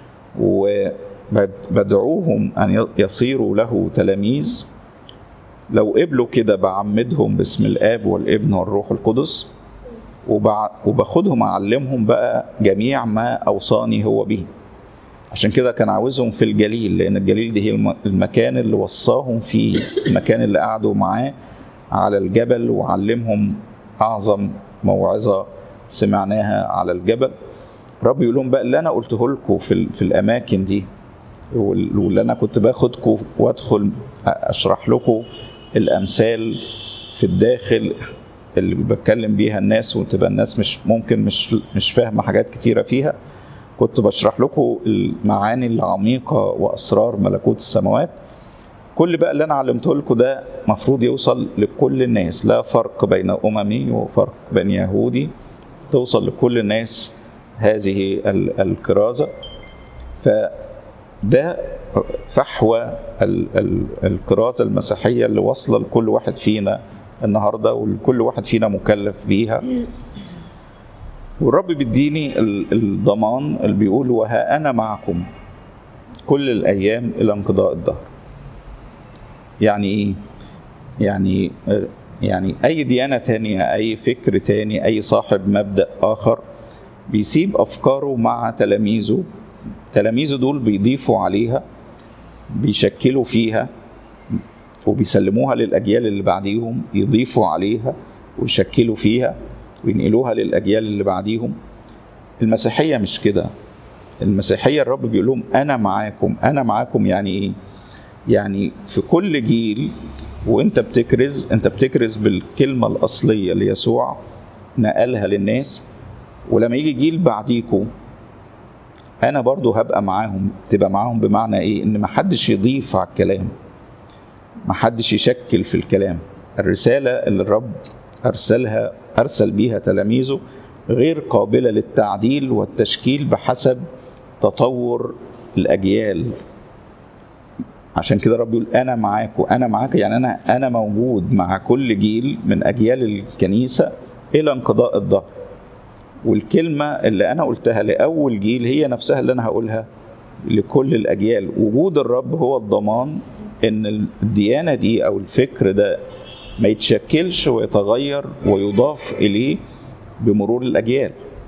وبدعوهم أن يصيروا له تلاميذ لو قبلوا كده بعمدهم باسم الآب والابن والروح القدس وبع- وباخدهم أعلمهم بقى جميع ما أوصاني هو به عشان كده كان عاوزهم في الجليل لأن الجليل دي هي الم- المكان اللي وصاهم فيه المكان اللي قعدوا معاه على الجبل وعلمهم أعظم موعظة سمعناها على الجبل رب يقول لهم بقى اللي أنا قلته لكم في, ال- في الأماكن دي وال- واللي أنا كنت باخدكم وأدخل أشرح لكم الأمثال في الداخل اللي بتكلم بيها الناس وتبقى الناس مش ممكن مش مش فاهمة حاجات كتيرة فيها كنت بشرح لكم المعاني العميقة وأسرار ملكوت السماوات كل بقى اللي أنا علمته لكم ده مفروض يوصل لكل الناس لا فرق بين أممي وفرق بين يهودي توصل لكل الناس هذه ال- الكرازة فده فحوى ال- ال- الكرازة المسيحية اللي واصلة لكل واحد فينا النهاردة ولكل واحد فينا مكلف بيها والرب بيديني ال- الضمان اللي بيقول وها أنا معكم كل الأيام إلى انقضاء الدهر يعني إيه؟ يعني يعني أي ديانة تانية أي فكر تاني أي صاحب مبدأ آخر بيسيب أفكاره مع تلاميذه تلاميذه دول بيضيفوا عليها بيشكلوا فيها وبيسلموها للأجيال اللي بعديهم يضيفوا عليها ويشكلوا فيها وينقلوها للأجيال اللي بعديهم المسيحية مش كده المسيحية الرب بيقول لهم أنا معاكم أنا معاكم يعني إيه؟ يعني في كل جيل وانت بتكرز انت بتكرز بالكلمة الأصلية اللي يسوع نقلها للناس ولما يجي جيل بعديكوا انا برضو هبقى معاهم تبقى معاهم بمعنى ايه ان محدش يضيف على الكلام محدش يشكل في الكلام الرسالة اللي الرب ارسلها ارسل بيها تلاميذه غير قابلة للتعديل والتشكيل بحسب تطور الاجيال عشان كده الرب يقول انا معاكم انا معاك يعني انا انا موجود مع كل جيل من اجيال الكنيسه الى انقضاء الظهر والكلمه اللي انا قلتها لاول جيل هي نفسها اللي انا هقولها لكل الاجيال وجود الرب هو الضمان ان الديانه دي او الفكر ده ما يتشكلش ويتغير ويضاف اليه بمرور الاجيال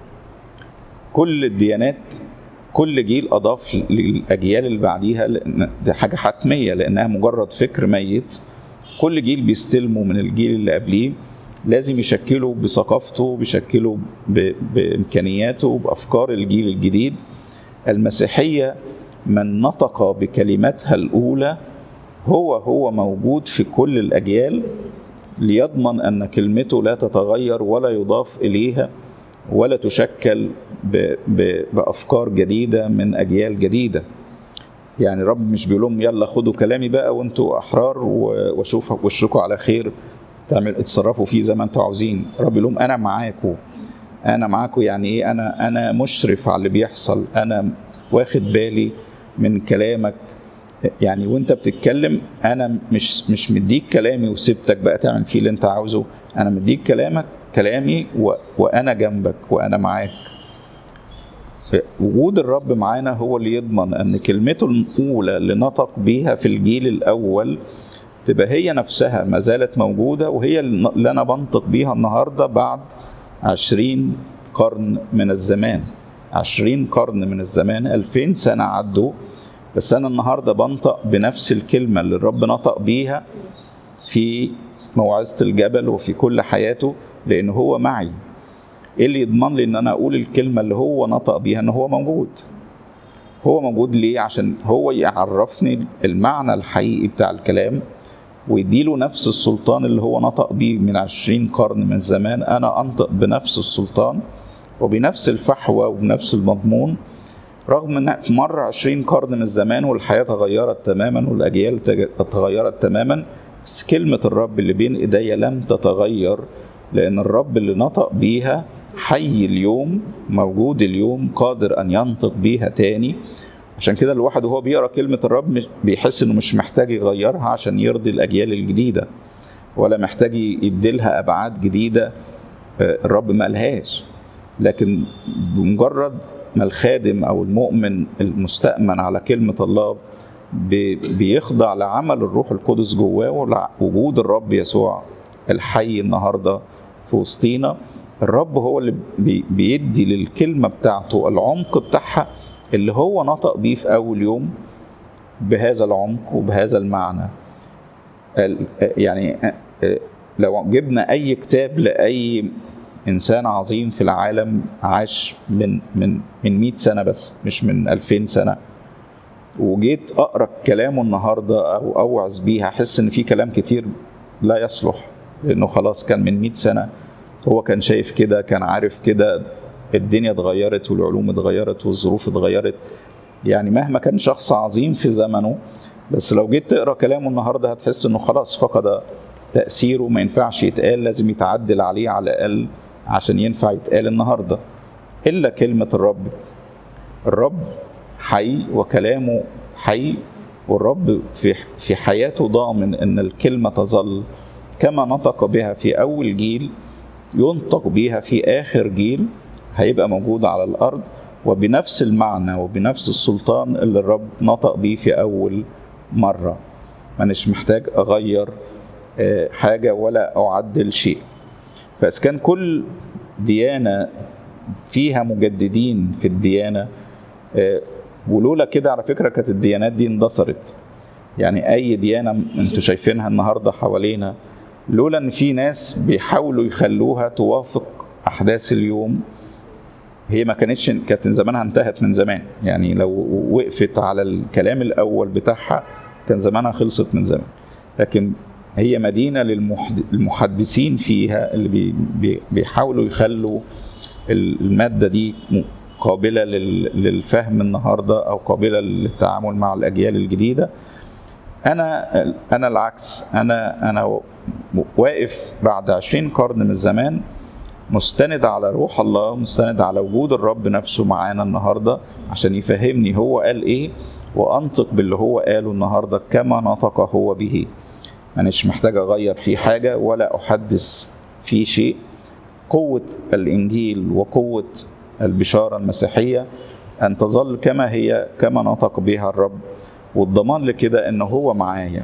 كل الديانات كل جيل اضاف للاجيال اللي بعديها لان دي حاجه حتميه لانها مجرد فكر ميت كل جيل بيستلمه من الجيل اللي قبليه لازم يشكله بثقافته بيشكله ب- بامكانياته بافكار الجيل الجديد المسيحيه من نطق بكلماتها الاولى هو هو موجود في كل الاجيال ليضمن ان كلمته لا تتغير ولا يضاف اليها ولا تشكل ب- ب- بافكار جديده من اجيال جديده يعني رب مش بيقول لهم يلا خدوا كلامي بقى وانتوا احرار و- واشوف وشكوا على خير تعمل اتصرفوا فيه زي ما انتوا عاوزين رب يقول لهم انا معاكم انا معاكم يعني ايه انا انا مشرف على اللي بيحصل انا واخد بالي من كلامك يعني وانت بتتكلم انا مش مش مديك كلامي وسبتك بقى تعمل فيه اللي انت عاوزه انا مديك كلامك كلامي و... وانا جنبك وانا معاك وجود الرب معانا هو اللي يضمن ان كلمته الاولى اللي نطق بيها في الجيل الاول تبقى هي نفسها ما زالت موجودة وهي اللي أنا بنطق بيها النهاردة بعد عشرين قرن من الزمان عشرين قرن من الزمان ألفين سنة عدوا بس أنا النهاردة بنطق بنفس الكلمة اللي الرب نطق بيها في موعظة الجبل وفي كل حياته لأن هو معي إيه اللي يضمن لي إن أنا أقول الكلمة اللي هو نطق بيها إن هو موجود هو موجود ليه عشان هو يعرفني المعنى الحقيقي بتاع الكلام ويديله نفس السلطان اللي هو نطق بيه من عشرين قرن من زمان أنا أنطق بنفس السلطان وبنفس الفحوى وبنفس المضمون رغم ان مر عشرين قرن من الزمان والحياة تغيرت تماما والأجيال تغيرت تماما بس كلمة الرب اللي بين إيديا لم تتغير لأن الرب اللي نطق بيها حي اليوم موجود اليوم قادر أن ينطق بيها تاني عشان كده الواحد وهو بيقرا كلمة الرب بيحس إنه مش محتاج يغيرها عشان يرضي الأجيال الجديدة ولا محتاج يديلها أبعاد جديدة الرب ما قالهاش لكن بمجرد ما الخادم او المؤمن المستأمن على كلمة الله بيخضع لعمل الروح القدس جواه ووجود الرب يسوع الحي النهارده في وسطينا الرب هو اللي بيدي للكلمة بتاعته العمق بتاعها اللي هو نطق بيه في أول يوم بهذا العمق وبهذا المعنى يعني لو جبنا أي كتاب لأي انسان عظيم في العالم عاش من من من 100 سنه بس مش من 2000 سنه وجيت اقرا كلامه النهارده او اوعظ بيه هحس ان في كلام كتير لا يصلح لانه خلاص كان من 100 سنه هو كان شايف كده كان عارف كده الدنيا اتغيرت والعلوم اتغيرت والظروف اتغيرت يعني مهما كان شخص عظيم في زمنه بس لو جيت تقرا كلامه النهارده هتحس انه خلاص فقد تاثيره ما ينفعش يتقال لازم يتعدل عليه على الاقل عشان ينفع يتقال النهارده الا كلمه الرب الرب حي وكلامه حي والرب في في حياته ضامن ان الكلمه تظل كما نطق بها في اول جيل ينطق بها في اخر جيل هيبقى موجود على الأرض وبنفس المعنى وبنفس السلطان اللي الرب نطق بيه في أول مرة مانيش محتاج أغير آه، حاجة ولا أعدل شيء فإذا كان كل ديانة فيها مجددين في الديانة آه، ولولا كده على فكرة كانت الديانات دي اندثرت يعني أي ديانة انتوا شايفينها النهاردة حوالينا لولا ان في ناس بيحاولوا يخلوها توافق احداث اليوم هي ما كانتش كانت زمانها انتهت من زمان يعني لو وقفت على الكلام الاول بتاعها كان زمانها خلصت من زمان لكن هي مدينه للمحدثين فيها اللي بي بي بيحاولوا يخلوا الماده دي قابله لل- للفهم النهارده او قابله للتعامل مع الاجيال الجديده انا انا العكس انا انا واقف بعد 20 قرن من الزمان مستند على روح الله مستند على وجود الرب نفسه معانا النهارده عشان يفهمني هو قال ايه وانطق باللي هو قاله النهارده كما نطق هو به مانيش محتاج اغير فيه حاجه ولا احدث فيه شيء قوه الانجيل وقوه البشاره المسيحيه ان تظل كما هي كما نطق بها الرب والضمان لكده ان هو معايا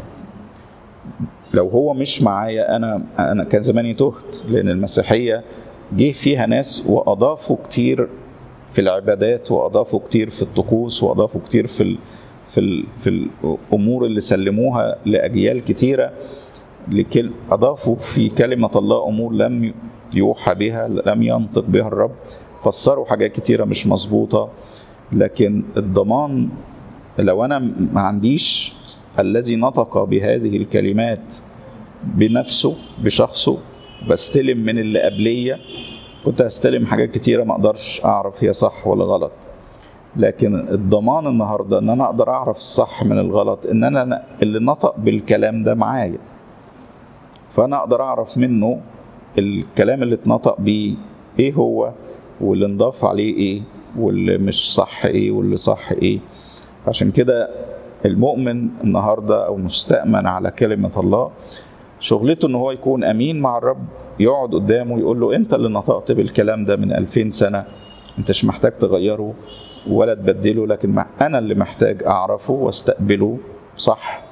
لو هو مش معايا انا انا كان زماني تهت لان المسيحيه جه فيها ناس واضافوا كتير في العبادات واضافوا كتير في الطقوس واضافوا كتير في ال في ال في الامور اللي سلموها لاجيال كتيره لكل اضافوا في كلمه الله امور لم يوحى بها لم ينطق بها الرب فسروا حاجات كتيره مش مظبوطه لكن الضمان لو انا ما عنديش الذي نطق بهذه الكلمات بنفسه بشخصه بستلم من اللي قبليه كنت هستلم حاجات كتيره ما اقدرش اعرف هي صح ولا غلط لكن الضمان النهارده ان انا اقدر اعرف الصح من الغلط ان انا اللي نطق بالكلام ده معايا فانا اقدر اعرف منه الكلام اللي اتنطق بيه ايه هو واللي انضاف عليه ايه واللي مش صح ايه واللي صح ايه عشان كده المؤمن النهارده او مستأمن على كلمه الله شغلته ان هو يكون امين مع الرب يقعد قدامه يقول له انت اللي نطقت بالكلام ده من 2000 سنه انت مش محتاج تغيره ولا تبدله لكن انا اللي محتاج اعرفه واستقبله صح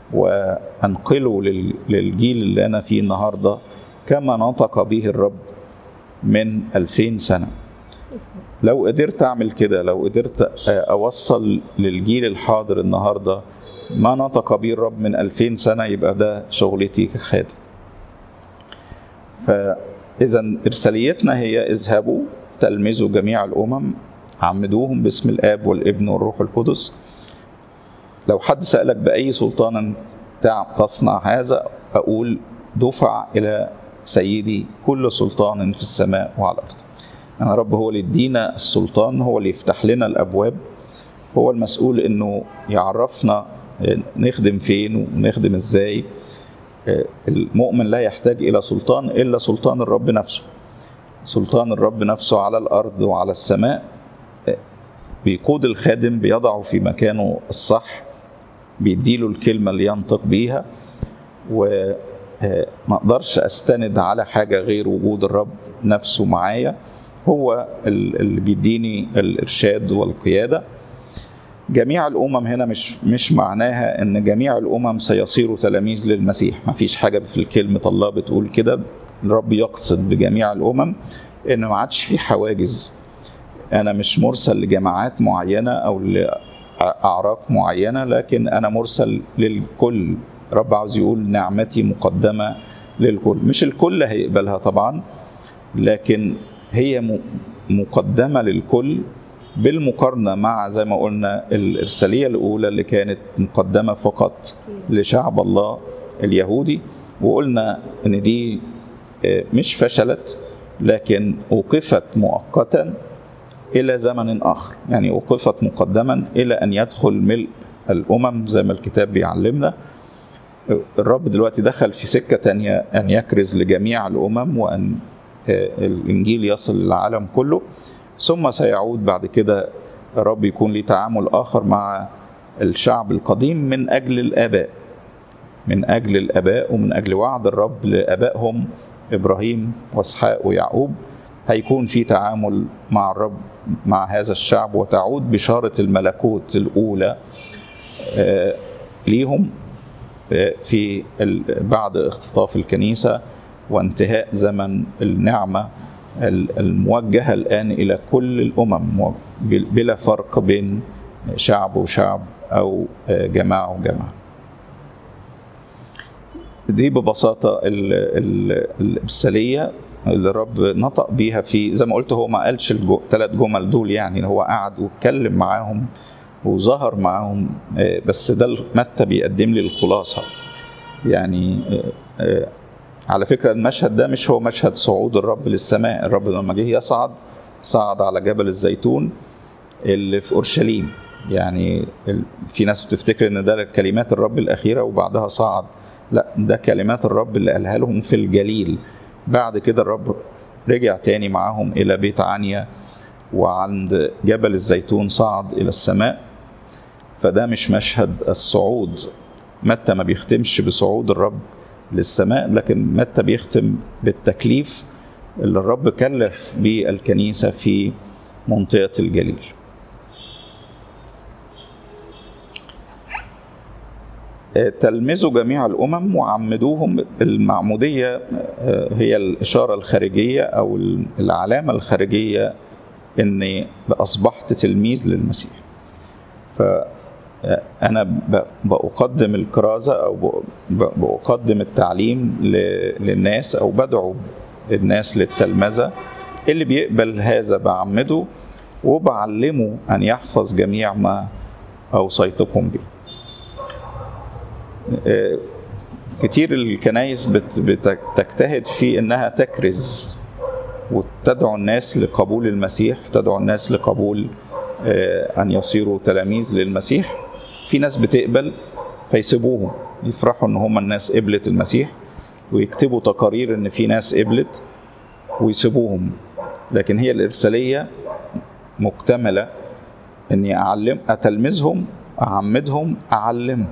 وانقله للجيل اللي انا فيه النهارده كما نطق به الرب من 2000 سنه لو قدرت اعمل كده لو قدرت اوصل للجيل الحاضر النهارده ما نطق به الرب من 2000 سنه يبقى ده شغلتي كخادم فاذا ارساليتنا هي اذهبوا تلمذوا جميع الامم عمدوهم باسم الاب والابن والروح القدس لو حد سالك باي سلطان تصنع هذا اقول دفع الى سيدي كل سلطان في السماء وعلى الارض يعني رب هو اللي يدينا السلطان هو اللي يفتح لنا الابواب هو المسؤول انه يعرفنا نخدم فين ونخدم ازاي المؤمن لا يحتاج الى سلطان الا سلطان الرب نفسه سلطان الرب نفسه على الارض وعلى السماء بيقود الخادم بيضعه في مكانه الصح بيديله الكلمة اللي ينطق بيها وما اقدرش استند على حاجة غير وجود الرب نفسه معايا هو اللي بيديني الارشاد والقياده جميع الامم هنا مش مش معناها ان جميع الامم سيصيروا تلاميذ للمسيح ما فيش حاجه في كلمه الله بتقول كده الرب يقصد بجميع الامم ان ما عادش في حواجز انا مش مرسل لجماعات معينه او لاعراق معينه لكن انا مرسل للكل رب عاوز يقول نعمتي مقدمه للكل مش الكل هيقبلها طبعا لكن هي مقدمة للكل بالمقارنة مع زي ما قلنا الإرسالية الأولى اللي كانت مقدمة فقط لشعب الله اليهودي وقلنا إن دي مش فشلت لكن أوقفت مؤقتا إلى زمن آخر يعني أوقفت مقدما إلى أن يدخل ملء الأمم زي ما الكتاب بيعلمنا الرب دلوقتي دخل في سكة تانية أن يكرز لجميع الأمم وأن الانجيل يصل للعالم كله ثم سيعود بعد كده الرب يكون ليه تعامل اخر مع الشعب القديم من اجل الاباء من اجل الاباء ومن اجل وعد الرب لابائهم ابراهيم واسحاق ويعقوب هيكون في تعامل مع الرب مع هذا الشعب وتعود بشارة الملكوت الأولى آه، ليهم آه، في ال- بعد اختطاف الكنيسة وانتهاء زمن النعمة ال- الموجهة الآن إلى كل الأمم و- بل- بلا فرق بين شعب وشعب أو آه، جماعة وجماعة دي ببساطة ال- ال- الإرسالية اللي الرب نطق بيها في زي ما قلت هو ما قالش الثلاث جمل دول يعني هو قعد واتكلم معاهم وظهر معاهم آه، بس ده متى بيقدم لي الخلاصة يعني آه، آه، على فكرة المشهد ده مش هو مشهد صعود الرب للسماء الرب لما جه يصعد صعد على جبل الزيتون اللي في أورشليم يعني ال- في ناس بتفتكر ان ده كلمات الرب الأخيرة وبعدها صعد لا ده كلمات الرب اللي قالها لهم في الجليل بعد كده الرب رجع تاني معاهم إلى بيت عنيا وعند جبل الزيتون صعد إلى السماء فده مش مشهد الصعود متى ما بيختمش بصعود الرب للسماء لكن متى بيختم بالتكليف اللي الرب كلف بيه الكنيسة في منطقة الجليل تلمذوا جميع الأمم وعمدوهم المعمودية آه، هي الإشارة الخارجية أو العلامة الخارجية إني أصبحت تلميذ للمسيح فأنا ب- بقدم الكرازة أو ب- ب- بقدم التعليم ل- للناس أو بدعو الناس للتلمذة اللي بيقبل هذا بعمده وبعلمه أن يحفظ جميع ما أوصيتكم به آه، كتير الكنايس بت- بتجتهد في انها تكرز وتدعو الناس لقبول المسيح تدعو الناس لقبول آه، ان يصيروا تلاميذ للمسيح في ناس بتقبل فيسيبوهم يفرحوا ان هم الناس قبلت المسيح ويكتبوا تقارير ان في ناس قبلت ويسيبوهم لكن هي الارساليه مكتمله اني اعلم اتلمذهم اعمدهم اعلمهم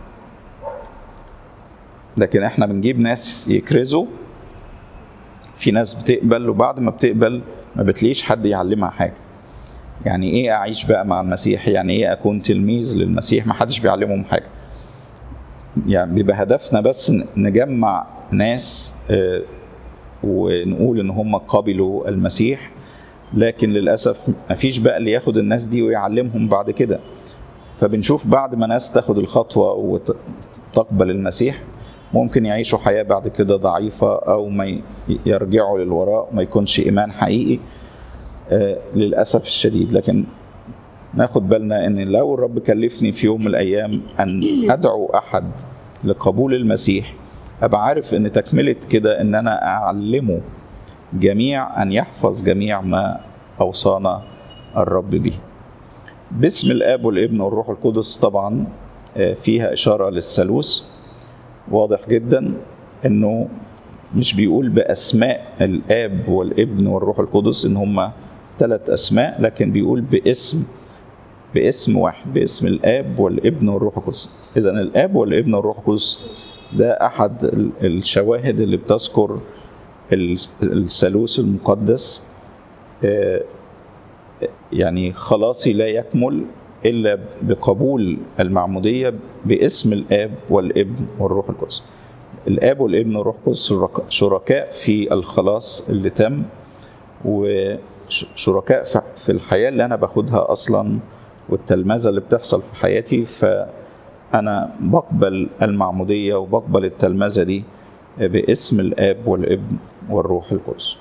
لكن احنا بنجيب ناس يكرزوا في ناس بتقبل وبعد ما بتقبل ما بتلاقيش حد يعلمها حاجه يعني ايه اعيش بقى مع المسيح يعني ايه اكون تلميذ للمسيح ما حدش بيعلمهم حاجه يعني بيبقى هدفنا بس نجمع ناس آه، ونقول ان هم قبلوا المسيح لكن للاسف ما فيش بقى اللي ياخد الناس دي ويعلمهم بعد كده فبنشوف بعد ما ناس تاخد الخطوه وتقبل المسيح ممكن يعيشوا حياة بعد كده ضعيفة أو ما ي- يرجعوا للوراء ما يكونش إيمان حقيقي آه، للأسف الشديد لكن ناخد بالنا ان لو الرب كلفني في يوم من الايام ان ادعو احد لقبول المسيح ابقى عارف ان تكمله كده ان انا اعلمه جميع ان يحفظ جميع ما اوصانا الرب به باسم الاب والابن والروح القدس طبعا آه، فيها اشاره للثالوث واضح جدا انه مش بيقول باسماء الاب والابن والروح القدس ان هم ثلاث اسماء لكن بيقول باسم باسم واحد باسم الاب والابن والروح القدس اذا الاب والابن والروح القدس ده احد ال- الشواهد اللي بتذكر ال- الثالوث المقدس آه، يعني خلاصي لا يكمل الا بقبول المعموديه باسم الاب والابن والروح القدس الاب والابن والروح القدس شرك- شركاء في الخلاص اللي تم وشركاء في- في الحياه اللي انا باخدها اصلا والتلمذه اللي بتحصل في حياتي فانا بقبل المعموديه وبقبل التلمذه دي باسم الاب والابن والروح القدس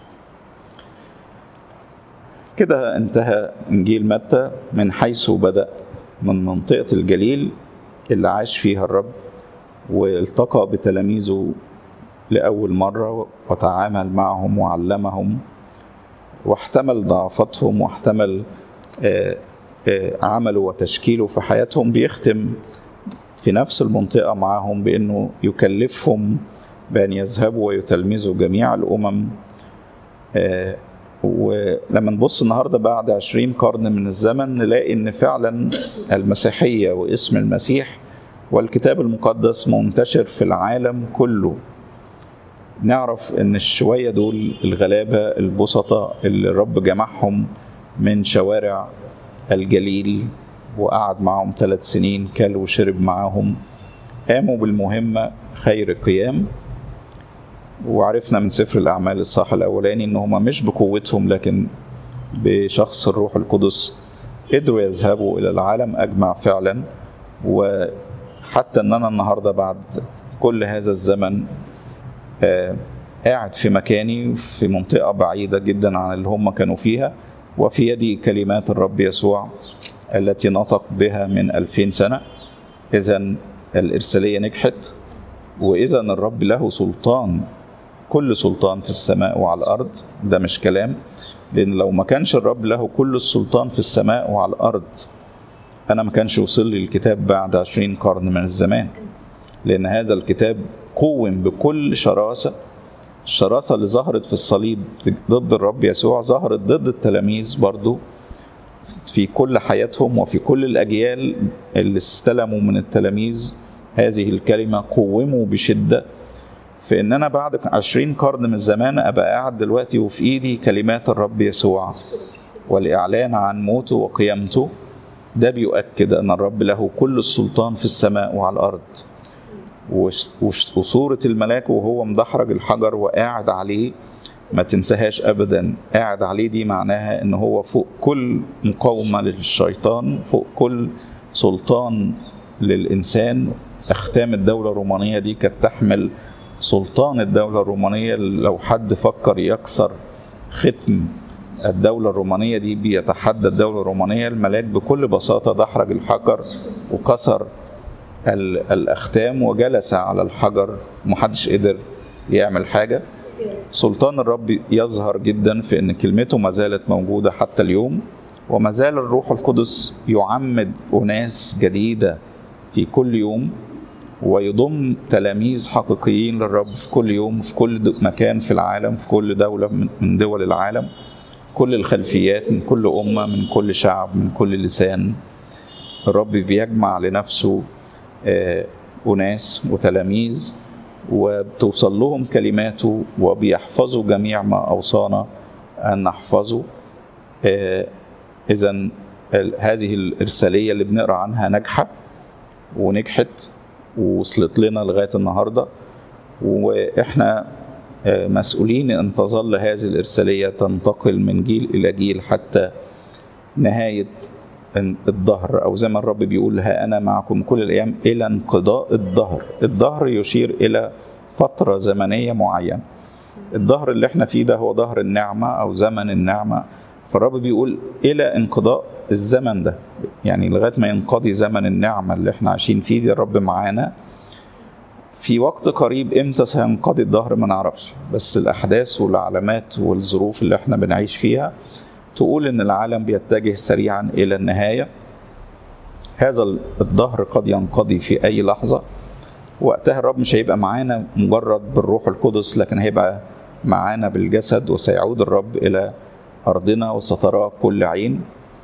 كده انتهى انجيل متى من حيث بدا من منطقه الجليل اللي عاش فيها الرب والتقى بتلاميذه لاول مره وتعامل معهم وعلمهم واحتمل ضعفاتهم واحتمل آه، آه، عمله وتشكيله في حياتهم بيختم في نفس المنطقة معهم بأنه يكلفهم بأن يذهبوا ويتلمذوا جميع الأمم آه، ولما نبص النهاردة بعد عشرين قرن من الزمن نلاقي أن فعلا المسيحية واسم المسيح والكتاب المقدس منتشر في العالم كله نعرف ان الشوية دول الغلابة البسطة اللي الرب جمعهم من شوارع الجليل وقعد معهم ثلاث سنين كل وشرب معاهم قاموا بالمهمة خير قيام وعرفنا من سفر الأعمال الصح الأولاني إن هما مش بقوتهم لكن بشخص الروح القدس قدروا يذهبوا إلى العالم أجمع فعلا وحتى إن أنا النهاردة بعد كل هذا الزمن آه قاعد في مكاني في منطقة بعيدة جدا عن اللي هم كانوا فيها وفي يدي كلمات الرب يسوع التي نطق بها من ألفين سنة إذا الإرسالية نجحت وإذا الرب له سلطان كل سلطان في السماء وعلى الأرض ده مش كلام لأن لو ما كانش الرب له كل السلطان في السماء وعلى الأرض أنا ما كانش وصل لي الكتاب بعد عشرين قرن من الزمان لأن هذا الكتاب قوم بكل شراسة الشراسة اللي ظهرت في الصليب ضد الرب يسوع ظهرت ضد التلاميذ برضو في كل حياتهم وفي كل الأجيال اللي استلموا من التلاميذ هذه الكلمة قوموا بشدة في ان انا بعد عشرين قرن من الزمان ابقى قاعد دلوقتي وفي ايدي كلمات الرب يسوع والاعلان عن موته وقيامته ده بيؤكد ان الرب له كل السلطان في السماء وعلى الارض وصورة الملاك وهو مدحرج الحجر وقاعد عليه ما تنساهاش ابدا قاعد عليه دي معناها ان هو فوق كل مقاومة للشيطان فوق كل سلطان للإنسان أختام الدولة الرومانية دي كانت تحمل سلطان الدولة الرومانية لو حد فكر يكسر ختم الدولة الرومانية دي بيتحدى الدولة الرومانية الملاك بكل بساطة دحرج الحجر وكسر الأختام وجلس على الحجر محدش قدر يعمل حاجة سلطان الرب يظهر جدا في أن كلمته ما زالت موجودة حتى اليوم وما زال الروح القدس يعمد أناس جديدة في كل يوم ويضم تلاميذ حقيقيين للرب في كل يوم في كل مكان في العالم في كل دولة من دول العالم كل الخلفيات من كل أمة من كل شعب من كل لسان الرب بيجمع لنفسه أناس وتلاميذ وبتوصل لهم كلماته وبيحفظوا جميع ما أوصانا أن نحفظه إذا هذه الإرسالية اللي بنقرأ عنها ناجحة ونجحت ووصلت لنا لغاية النهاردة وإحنا مسؤولين أن تظل هذه الإرسالية تنتقل من جيل إلى جيل حتى نهاية الظهر أو زي ما الرب بيقول ها أنا معكم كل الأيام إلى انقضاء الظهر الظهر يشير إلى فترة زمنية معينة الظهر اللي احنا فيه ده هو ظهر النعمة أو زمن النعمة فالرب بيقول إلى انقضاء الزمن ده يعني لغاية ما ينقضي زمن النعمة اللي احنا عايشين فيه دي الرب معانا في وقت قريب امتى سينقضي الظهر ما نعرفش بس الأحداث والعلامات والظروف اللي احنا بنعيش فيها تقول ان العالم بيتجه سريعا الى النهايه هذا الظهر قد ينقضي في اي لحظه وقتها الرب مش هيبقى معانا مجرد بالروح القدس لكن هيبقى معانا بالجسد وسيعود الرب الى ارضنا وستراه كل عين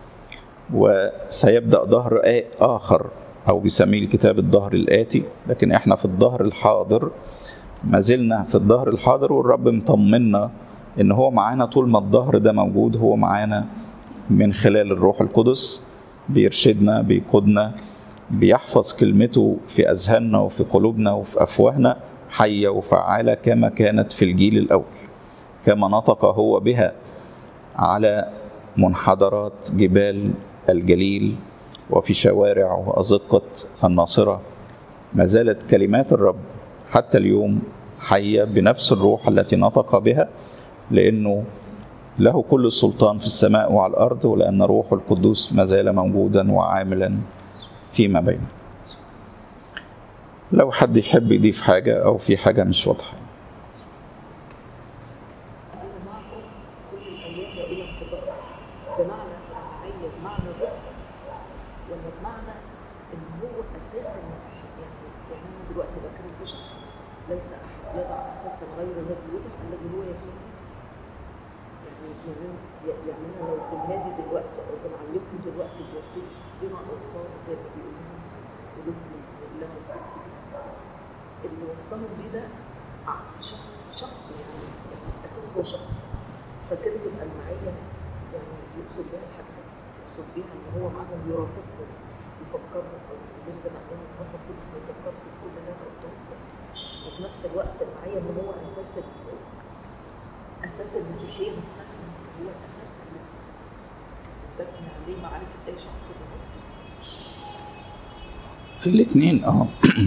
وسيبدا ظهر اخر او بيسميه الكتاب الظهر الاتي لكن احنا في الظهر الحاضر ما زلنا في الظهر الحاضر والرب مطمنا ان هو معانا طول ما الظهر ده موجود هو معانا من خلال الروح القدس بيرشدنا بيقودنا بيحفظ كلمته في اذهاننا وفي قلوبنا وفي افواهنا حيه وفعاله كما كانت في الجيل الاول كما نطق هو بها على منحدرات جبال الجليل وفي شوارع وازقه الناصره ما زالت كلمات الرب حتى اليوم حيه بنفس الروح التي نطق بها لأنه له كل السلطان في السماء وعلى الأرض ولأن روح القدوس ما زال موجودا وعاملا فيما بينه لو حد يحب يضيف حاجة أو في حاجة مش واضحة أنا معكم كل الأيام وإلى انقضاء بمعنى أتعين معنى الرفق ولا بمعنى إن هو أساس المسيحية يعني يعني أنا دلوقتي بكرز بشخص ليس أحد يضع أساسا غير الذي وضع الذي هو يسوع المسيح يعني يعني يعني انا لو بننادي دلوقتي او بنعلمكم دلوقتي بوصيه بما اوصى زي ما بيقولوا قلوبكم لها وثقوا اللي وصاهم بيه ده شخص شخص فكده تبقى المعيه يعني يقصد بيها الحاجتين يقصد بيها ان هو معاهم يرافقهم يفكرهم او يقول زي ما قال لهم الروح القدس هيفكركم بكل اللي انا قلته لكم وفي نفس الوقت المعيه ان هو اساس ال- اساس المسيحيه نفسها هو الاساس اللي ببني عليه معرفه اي شخص بالرب الاثنين اه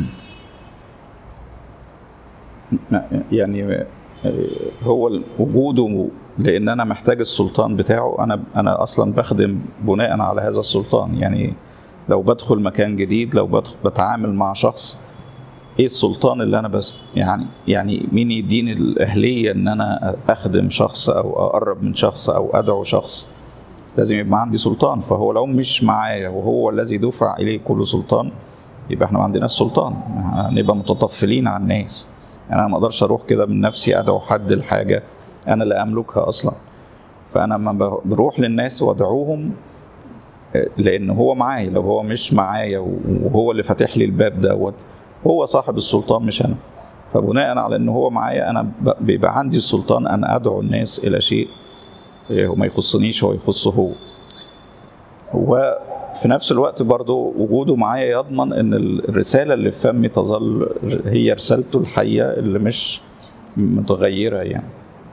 يعني آه، هو وجوده لان انا محتاج السلطان بتاعه انا انا اصلا بخدم بناء على هذا السلطان يعني لو بدخل مكان جديد لو بدخل بتعامل مع شخص ايه السلطان اللي انا بس يعني يعني مين يديني الاهليه ان انا اخدم شخص او اقرب من شخص او ادعو شخص لازم يبقى عندي سلطان فهو لو مش معايا وهو الذي دفع اليه كل سلطان يبقى احنا ما عندناش سلطان هنبقى متطفلين على الناس يعني انا ما اقدرش اروح كده من نفسي ادعو حد لحاجه انا لا املكها اصلا فانا لما بروح للناس وادعوهم آه، لان هو معايا لو هو مش معايا وهو اللي فاتح لي الباب دوت هو صاحب السلطان مش انا فبناء على ان هو معايا انا ب- بيبقى عندي السلطان ان ادعو الناس الى شيء آه، وما يخصنيش هو يخصه هو وفي نفس الوقت برضو وجوده معايا يضمن ان الرسالة اللي في فمي تظل هي رسالته الحية اللي مش متغيرة يعني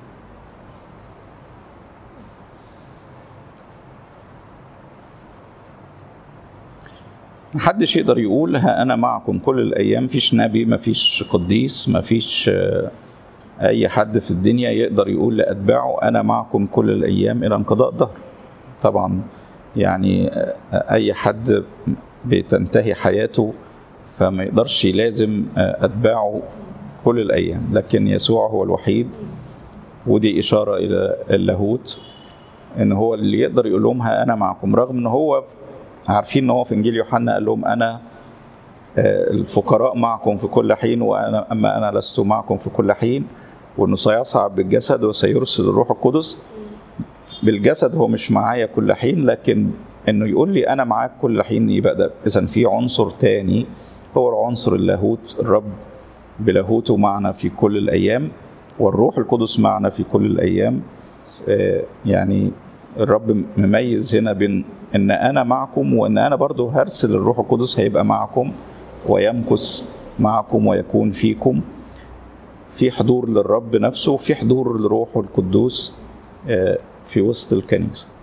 محدش يقدر يقول ها أنا معكم كل الأيام مفيش نبي مفيش قديس مفيش آه، أي حد في الدنيا يقدر يقول لأتباعه أنا معكم كل الأيام إلى انقضاء الدهر طبعا يعني آه، أي حد بتنتهي حياته فما يقدرش يلازم آه، أتباعه كل الأيام لكن يسوع هو الوحيد ودي إشارة إلى اللاهوت إن هو اللي يقدر يقول لهم ها أنا معكم رغم إن هو عارفين إن هو في إنجيل يوحنا قال لهم أنا آه، الفقراء معكم في كل حين وأنا أما أنا لست معكم في كل حين وإنه سيصعد بالجسد وسيرسل الروح القدس بالجسد هو مش معايا كل حين لكن انه يقول لي انا معاك كل حين يبقى ده اذا في عنصر تاني هو عنصر اللاهوت الرب بلاهوته معنا في كل الايام والروح القدس معنا في كل الايام آه، يعني الرب مميز هنا بين ان انا معكم وان انا برضو هرسل الروح القدس هيبقى معكم ويمكث معكم ويكون فيكم في حضور للرب نفسه وفي حضور للروح القدوس آه، في وسط الكنيسه